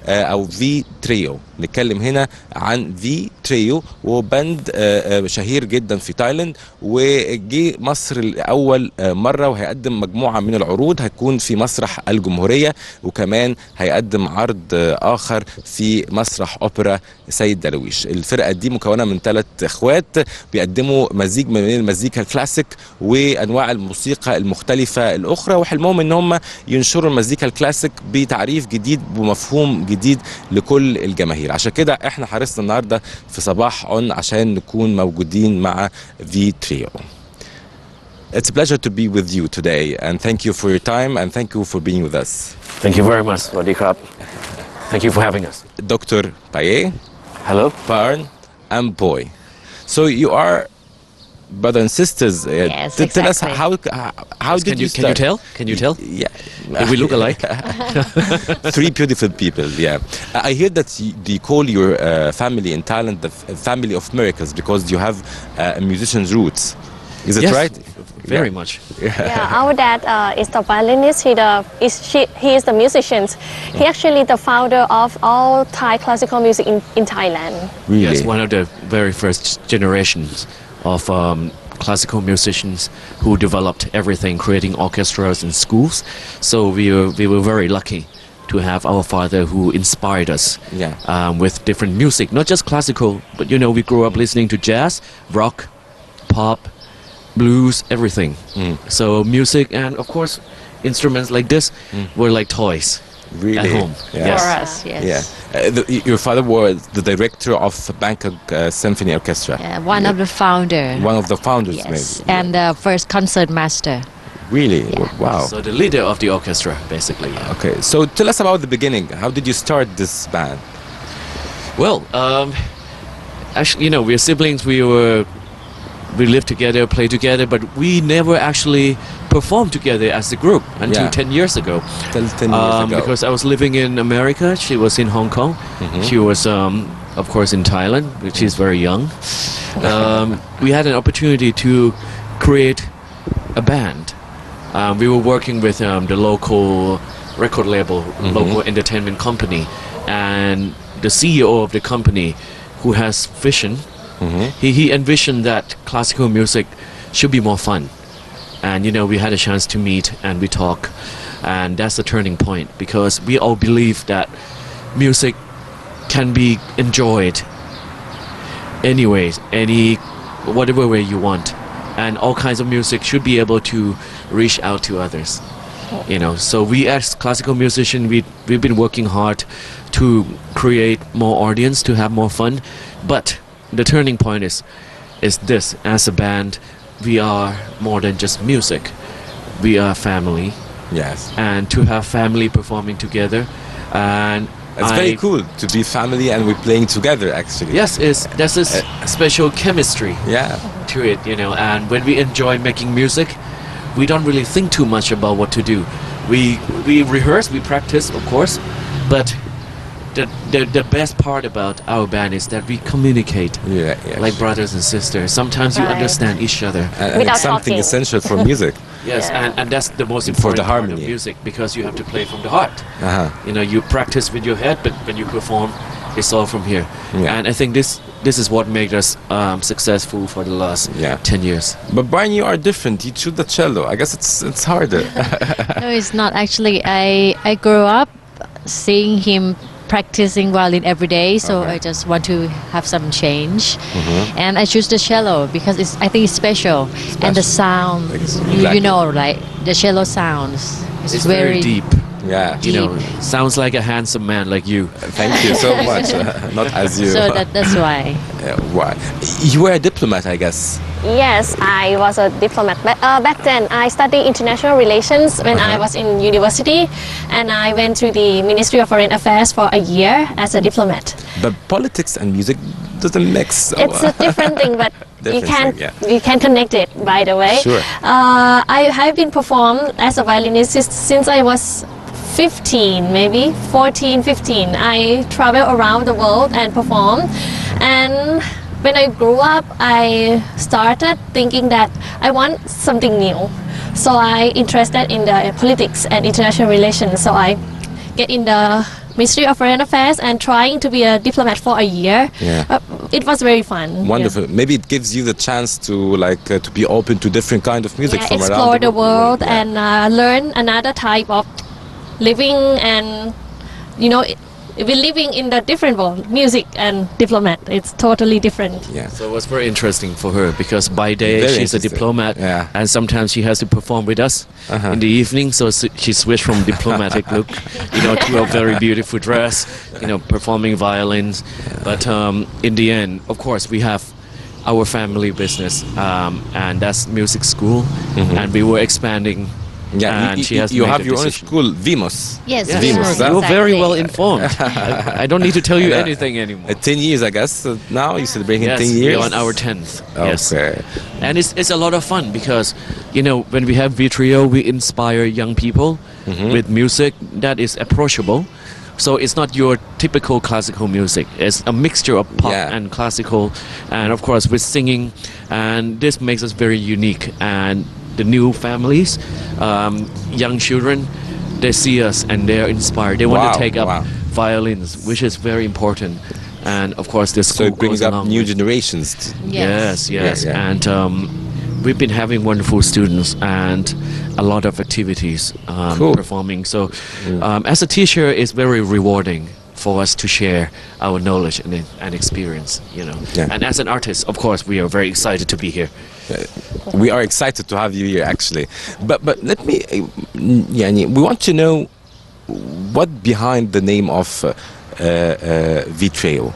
آه، او في تريو نتكلم هنا عن في تريو وبند آه، آه، شهير جدا في تايلاند وجي مصر لاول آه، مره وهيقدم مجموعه من العروض هتكون في مسرح الجمهوريه وكمان هيقدم عرض آه، اخر في مسرح اوبرا سيد درويش الفرقه دي مكونه من ثلاث اخوات بيقدموا مزيج من المزيكا الكلاسيك وانواع الموسيقى المختلفه الاخرى وحلمهم ان هم ينشروا المزيكا الكلاسيك بتعريف جديد بمفهوم جديد لكل الجماهير عشان كده احنا حرصنا النهارده في صباح اون عشان نكون موجودين مع في تريو It's a pleasure to be with you today and thank you for your time and thank you for being with us. Thank you very much, Wadikap. Thank you for having us. Dr. Paye. Hello. Parn and Boy. So you are brother and sisters. Uh, Yes, t- Tell us exactly. how how, how Yes, did can you you- can you start? tell? Can you tell? Yeah. If we look alike? Three beautiful people. Yeah. I I hear that you, you call your uh, family in Thailand the f- family of miracles because you have uh, musician's roots. Is it Yes, right? very Yeah. much. yeah, our dad uh, is the violinist. He the is she, he is the musician. He actually the founder of all Thai classical music in, in Thailand. Yes, one of the very first generations of um, classical musicians who developed everything, creating orchestras in schools. So we were, we were very lucky to have our father who inspired us Yeah. um, with different music, not just classical, but you know, we grew up listening to jazz, rock, pop, blues, everything. So music and of course instruments like this were like toys Really? at home. Yeah. Yes. For us, yes. Yeah. Uh, the, your father was the director of Bangkok uh, Symphony Orchestra. Yeah, one of the founder. One of the founders, yes, maybe. and the first concert master. Really? Wow. So the leader of the orchestra, basically. yeah. Okay, so tell us about the beginning. How did you start this band? Well, um, actually, you know, we're siblings. We were, we lived together, played together, but we never actually performed together as a group until Yeah. 10 years ago. Till 10 years Um, ago. Because I was living in America. She was in Hong Kong. Mhm. She was, um, of course, in Thailand, which is very young. Um, we had an opportunity to create a band. Um, we were working with um, the local record label, Mhm. local entertainment company, and the CEO of the company, who has vision, he, he envisioned that classical music should be more fun. And you know, we had a chance to meet and we talk, and that's the turning point because we all believe that music can be enjoyed anyways, any whatever way you want, and all kinds of music should be able to reach out to others. You know, so we as classical musicians, we we've been working hard to create more audience, to have more fun, but the turning point is is this: as a band, we are more than just music. We are family. Yes. And to have family performing together, and It's I- very cool to be family and we're playing together actually. Yes, it's there's this special chemistry. Yeah. To it, you know, and when we enjoy making music, we don't really think too much about what to do. We we rehearse, we practice, of course, but the, the, the best part about our band is that we communicate yeah, like brothers and sisters. Sometimes you Right. understand each other. And, and it's something essential for music. Yes, Yeah. and, and that's the most For important the part harmony. of music because you have to play from the heart. Uh-huh. You know, you practice with your head, but when you perform, it's all from here. Yeah. And I think this this is what made us um, successful for the last Yeah. ten years. But Brian, you are different. You choose the cello. I guess it's it's harder. no, it's not actually. I I grew up seeing him practicing violin every day, so Okay. I just want to have some change. Mhm. And I choose the cello because it's I think it's special, and the sound. is- You, Exactly. you know, right? The cello sounds. It's, It's very deep. Yeah. You know, sounds like a handsome man like you. Thank you so much. Not as you. So that, that's why. Yeah, why? You were a diplomat, I guess. Yes, I was a diplomat. But, uh, back then, I studied international relations when I Uh-huh. was in university, and I went to the Ministry of Foreign Affairs for a year as a diplomat. But politics and music doesn't mix. So It's a different thing, but you Different can thing, yeah. you can connect it. By the way, Sure. uh, I have been performed as a violinist since- since I was 15, maybe 14, 15. I travel around the world and perform, and when I grew up, I started thinking that I want something new. So I interested in the politics and international relations. So I get in the Ministry of Foreign Affairs and trying to be a diplomat for a year. Yeah. Uh, it was very fun. yeah. Wonderful. Maybe it gives you the chance to like uh, to be open to different kind of music Yeah, from explore around the world Yeah. and uh, learn another type of living and you know it- we're living in the different world music and diplomat it's totally different Yeah. So it was very interesting for her because by day Very she's a interesting. diplomat, and sometimes she has to perform with us Uh-huh. in the evening. So s- she switched from diplomatic look, you know, to a very beautiful dress, you know, performing violins. But um, in the end, of course, we have our family business, um, and that's music school, and we were expanding. Yeah, you- and you, she has you made have the your own decision. school, Vimos. Yes, Yes. Vimos. Vimos, huh? You're very Exactly. well informed. I, I don't need to tell you Yeah. anything anymore. Uh, 10 years, I guess. Uh, now you're celebrating Yes, 10 we're years. on our 10th. Yes. Okay. And it's, it's a lot of fun because, you know, when we have Vitrio, we inspire young people Mm-hmm. with music that is approachable. So it's not your typical classical music. It's a mixture of pop Yeah. and classical, and of course with singing, and this makes us very unique. And the new families, um, young children, they see us and they're inspired. They want Wow, to take up wow. violins, which is very important. And of course, the So school it brings goes up along new with- generations. Yes, yes, Yeah, yeah. and um, we've been having wonderful students and a lot of activities um, Cool. performing. So, um, as a teacher, it's very rewarding for us to share our knowledge and, and experience. You know, Yeah. and as an artist, of course, we are very excited to be here. We are excited to have you here, actually. But but let me, uh, mm, يعني, we want to know what behind the name of uh, uh, uh, Vitreo.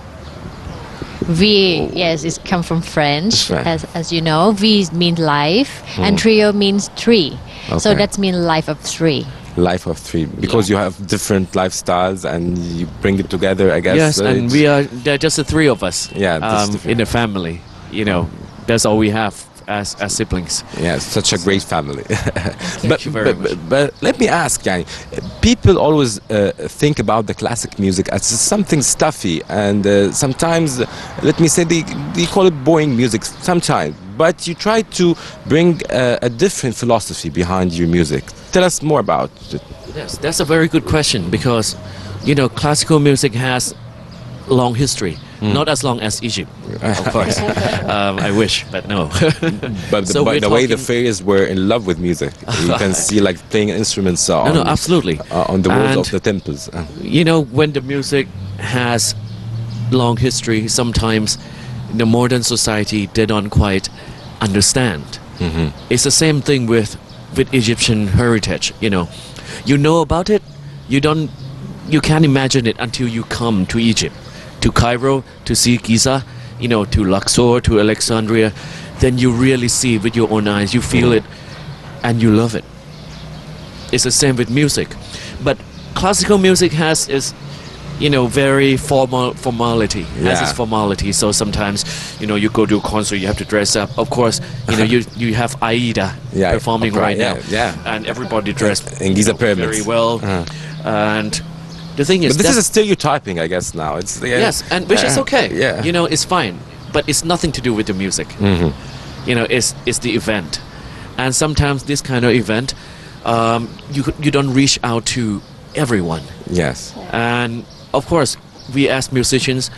V, yes, it's come from French, French. as, as you know. V means life, and Mm. trio means tree. So Okay. that's mean life of three. Life of three, because you have different lifestyles and you bring it together. I guess. yes, uh, and it's- we are there are just the three of us. Yeah, just um, the in the family. You know, that's all we have as as siblings. Yeah, such a great family. but, you very but, but, but let me ask, yani, people always uh, think about the classic music as something stuffy, and uh, sometimes, uh, let me say, they, they call it boring music sometimes. But you try to bring uh, a different philosophy behind your music. Tell us more about it. Yes, that's a very good question because, you know, classical music has long history. Mm. Not as long as Egypt, of course. um, I wish, but no. But the, So but we're the way the talking- fairies were in love with music, you can see like playing instruments uh, No, on, no, absolutely. uh, on the walls And- of the temples. Uh, you know, when the music has long history, sometimes the modern society they don't quite understand. Mhm. It's the same thing with with Egyptian heritage. You know, you know about it, you don't, you can't imagine it until you come to Egypt, to Cairo, to see Giza, you know, to Luxor, to Alexandria. Then you really see it with your own eyes. You feel it, and you love it. It's the same with music, but classical music has its you know very formal formality has Yeah. its formality so sometimes you know you go to a concert you have to dress up of course you know you you have aida Yeah, performing opera, right yeah, now yeah. and everybody dressed in you Giza know, pyramids. very well Uh. and the thing is but this is a that's- stereotyping, I guess. Now it's yeah, yes and which is uh, okay Yeah. you know it's fine but it's nothing to do with the music Mhm. you know it's it's the event and sometimes this kind of event um, you could- you don't reach out to everyone Yes. and of course we as musicians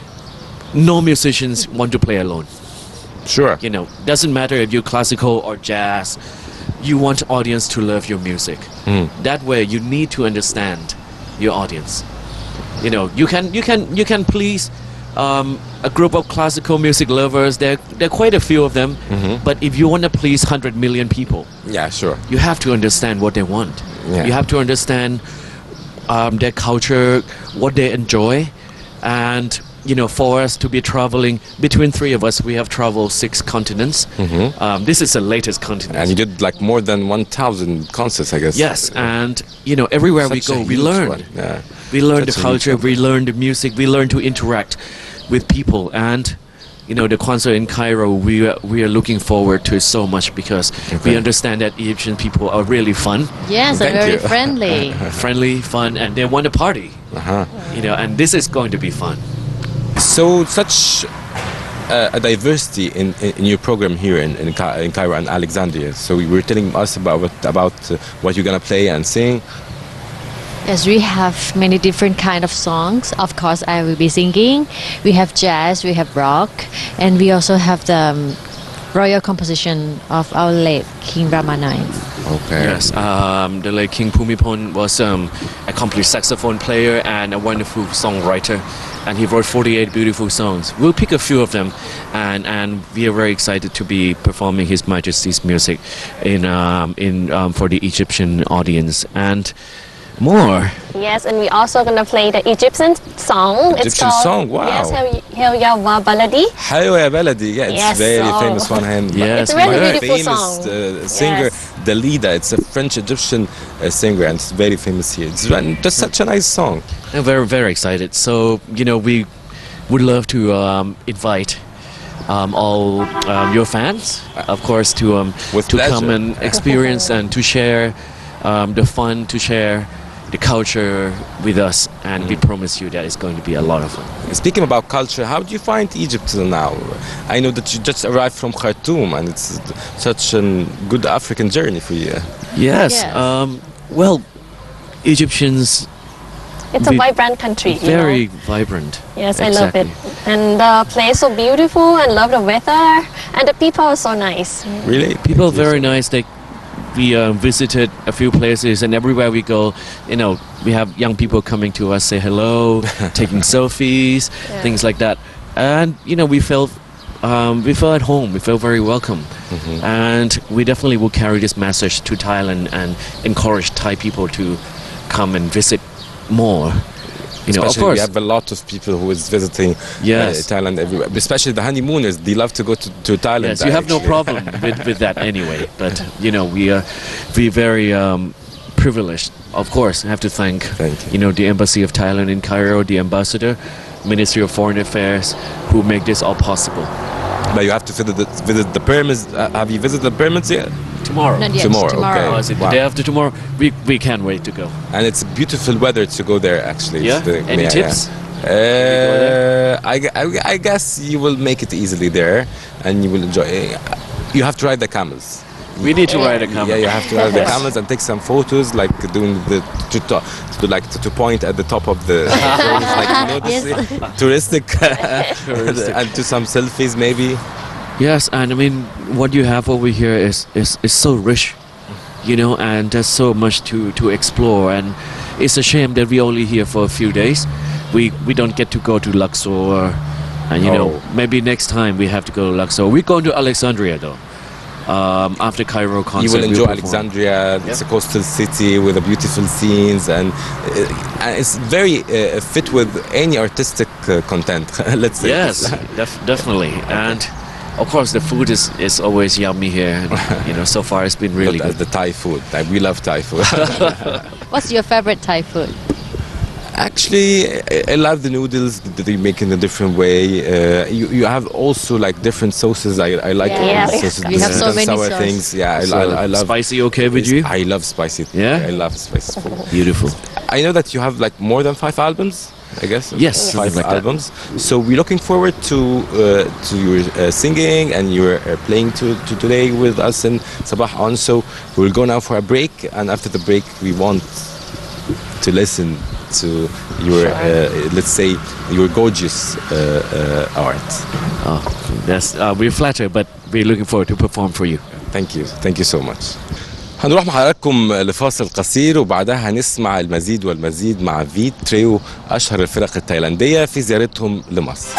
no musicians want to play alone sure you know doesn't matter if you're classical or jazz you want audience to love your music Mm. that way you need to understand your audience you know you can you can you can please um, a group of classical music lovers there there are quite a few of them Mhm. but if you want to please 100 million people Yeah, sure. you have to understand what they want Yeah. you have to understand um, their culture what they enjoy and you know for us to be traveling between three of us we have traveled six continents Mhm. um, this is the latest continent And you did like more than 1,000 concerts, I guess. Yes, and you know everywhere we Such a go, we huge learn. one, yeah. We learn Such the a huge culture, one. we learn the music, we learn to interact with people, and you know the concert in Cairo, we are, we are looking forward to so much because we Okay. understand that Egyptian people are really fun. Yes, they're Thank very you. friendly. friendly, fun, and they want to party. Uh-huh. You know, and this is going to be fun. So such uh, a diversity in, in, in your program here in, in, Ca- in Cairo and Alexandria. So you were telling us about what, about uh, what you're gonna play and sing. Yes, we have many different kind of songs. Of course, I will be singing. We have jazz, we have rock, and we also have the um, royal composition of our late King Rama IX. Okay. Yes, um, the late King Pumipon was um, a complete saxophone player and a wonderful songwriter, and he wrote 48 beautiful songs. We'll pick a few of them, and, and we are very excited to be performing His Majesty's music in um, in um, for the Egyptian audience and more. Yes, and we also gonna play the Egyptian song. it's Egyptian called, song, wow. Yes, Hel- Hel Yawa Baladi. حلوة يا بلدي yeah it's Yes, very oh. famous one hand Yes, It's a really my beautiful famous song. uh, singer Yes. Dalida it's a French Egyptian uh, singer and it's very famous here it's one- just such a nice song I'm very very excited. So you know we would love to um, invite. Um, all um, your fans, of course, to um, to come pleasure. and experience and to share um, the fun, to share the culture with us, and we promise you that it's going to be a lot of fun. Speaking about culture, how do you find Egypt till now? I know that you just arrived from Khartoum, and it's such a good African journey for you. Yes. Yes. Um, well, Egyptians It's a We- vibrant country. you very know. vibrant. Yes, I love it. Exactly. And the place so beautiful and love the weather and the people are so nice. Really? People are very nice. They we uh, visited a few places, and everywhere we go, you know, we have young people coming to us, say hello, taking selfies, Yeah. things like that, and you know, we felt. Um, we felt at home. We felt very welcome, and we definitely will carry this message to Thailand and encourage Thai people to come and visit more. You know, of especially course, we have a lot of people who is visiting Yes. uh, Thailand everywhere. Especially the honeymooners, they love to go to, to Thailand. Yes, you have no actually. problem with, with that anyway. But you know, we are we very um, privileged. Of course, I have to thank, you. know the Embassy of Thailand in Cairo, the ambassador, Ministry of Foreign Affairs, who make this all possible. But you have to visit the, visit the pyramids. Uh, have you visited the pyramids yet? Tomorrow. Not yet, Tomorrow. tomorrow. Okay. Oh, is it the Wow. day after tomorrow? We we can't wait to go. And it's beautiful weather to go there. Actually. Yeah? It's the- Any tips? Uh, I, gu- I, gu- I guess you will make it easily there, and you will enjoy. eh, You have to ride the camels. We need to ride a camel. Yeah, you have to ride the Yes. camels and take some photos, like doing the to, to, to like to, to point at the top of the things, like you know this Yes. touristic, Touristic. and do some selfies maybe. Yes, and I mean, what you have over here is is, is so rich, you know, and there's so much to, to explore. And it's a shame that we only here for a few days. We we don't get to go to Luxor, and you know, Oh. maybe next time we have to go to Luxor. We're going to Alexandria though. Um, after Cairo concert, you will we'll enjoy perform. Alexandria. It's a coastal city with a beautiful scenes, and, uh, and it's very uh, fit with any artistic uh, content. Let's say. Yes, def- definitely, and of course the food is, is always yummy here. And, you know, so far it's been really But, uh, good. the Thai food. Like, we love Thai food. What's your favorite Thai food? Actually, I- I love the noodles that they make in a different way. Uh, you, you have also like different sauces. I, I like Yeah. all the Yes. sauces. We the have so sweet and many sour sauce. things. Yeah, I, So, I, I love spicy okay with you? I love spicy. Yeah? I love spicy food. Beautiful. I know that you have like more than five albums. I guess. Yes, five something like that. albums. So we're looking forward to uh, to your uh, singing and your uh, playing to, to today with us in Sabah on. So we'll go now for a break, and after the break, we want to listen to your uh, let's say your gorgeous uh, uh, art. Oh, that's uh, we're flattered, but we're looking forward to perform for you. Thank you. Thank you so much. هنروح مع حضراتكم لفاصل قصير وبعدها هنسمع المزيد والمزيد مع فيت تريو اشهر الفرق التايلانديه في زيارتهم لمصر.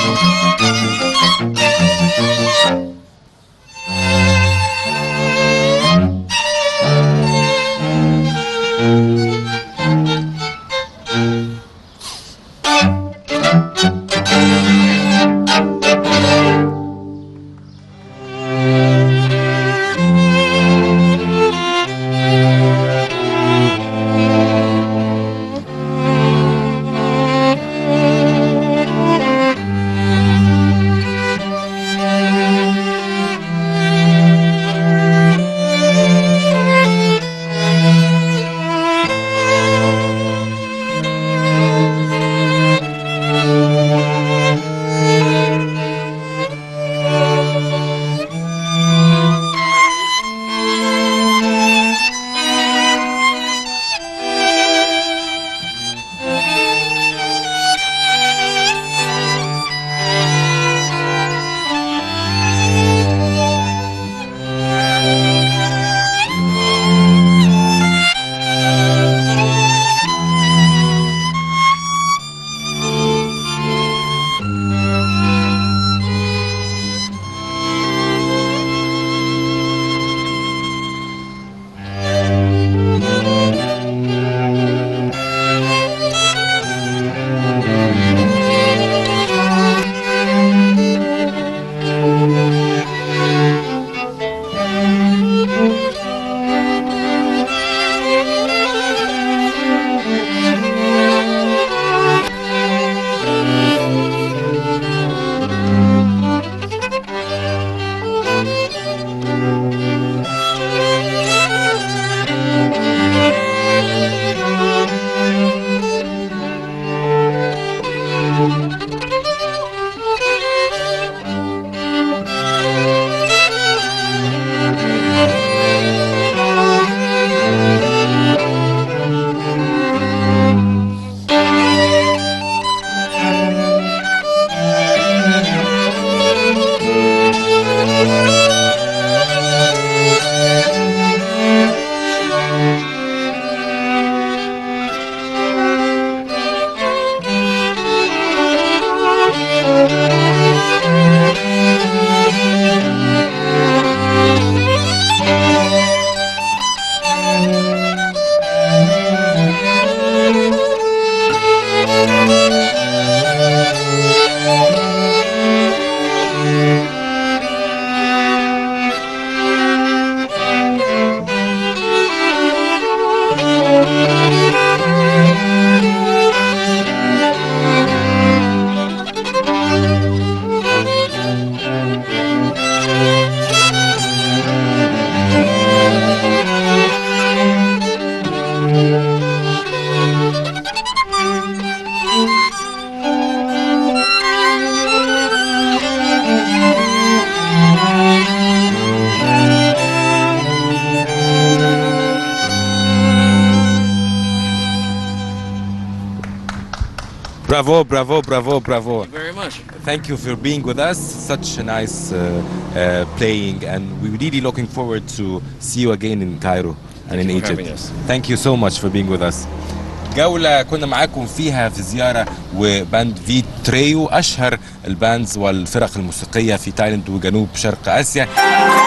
Bravo, bravo, bravo, bravo. Thank you very much. Thank you for being with us. Such a nice uh, uh, playing, and we're really looking forward to see you again in Cairo and in you for Egypt. having us. Thank you so much for being with us. جولة كنا معاكم فيها في زيارة وباند في تريو أشهر الباندز والفرق الموسيقية في تايلاند وجنوب شرق آسيا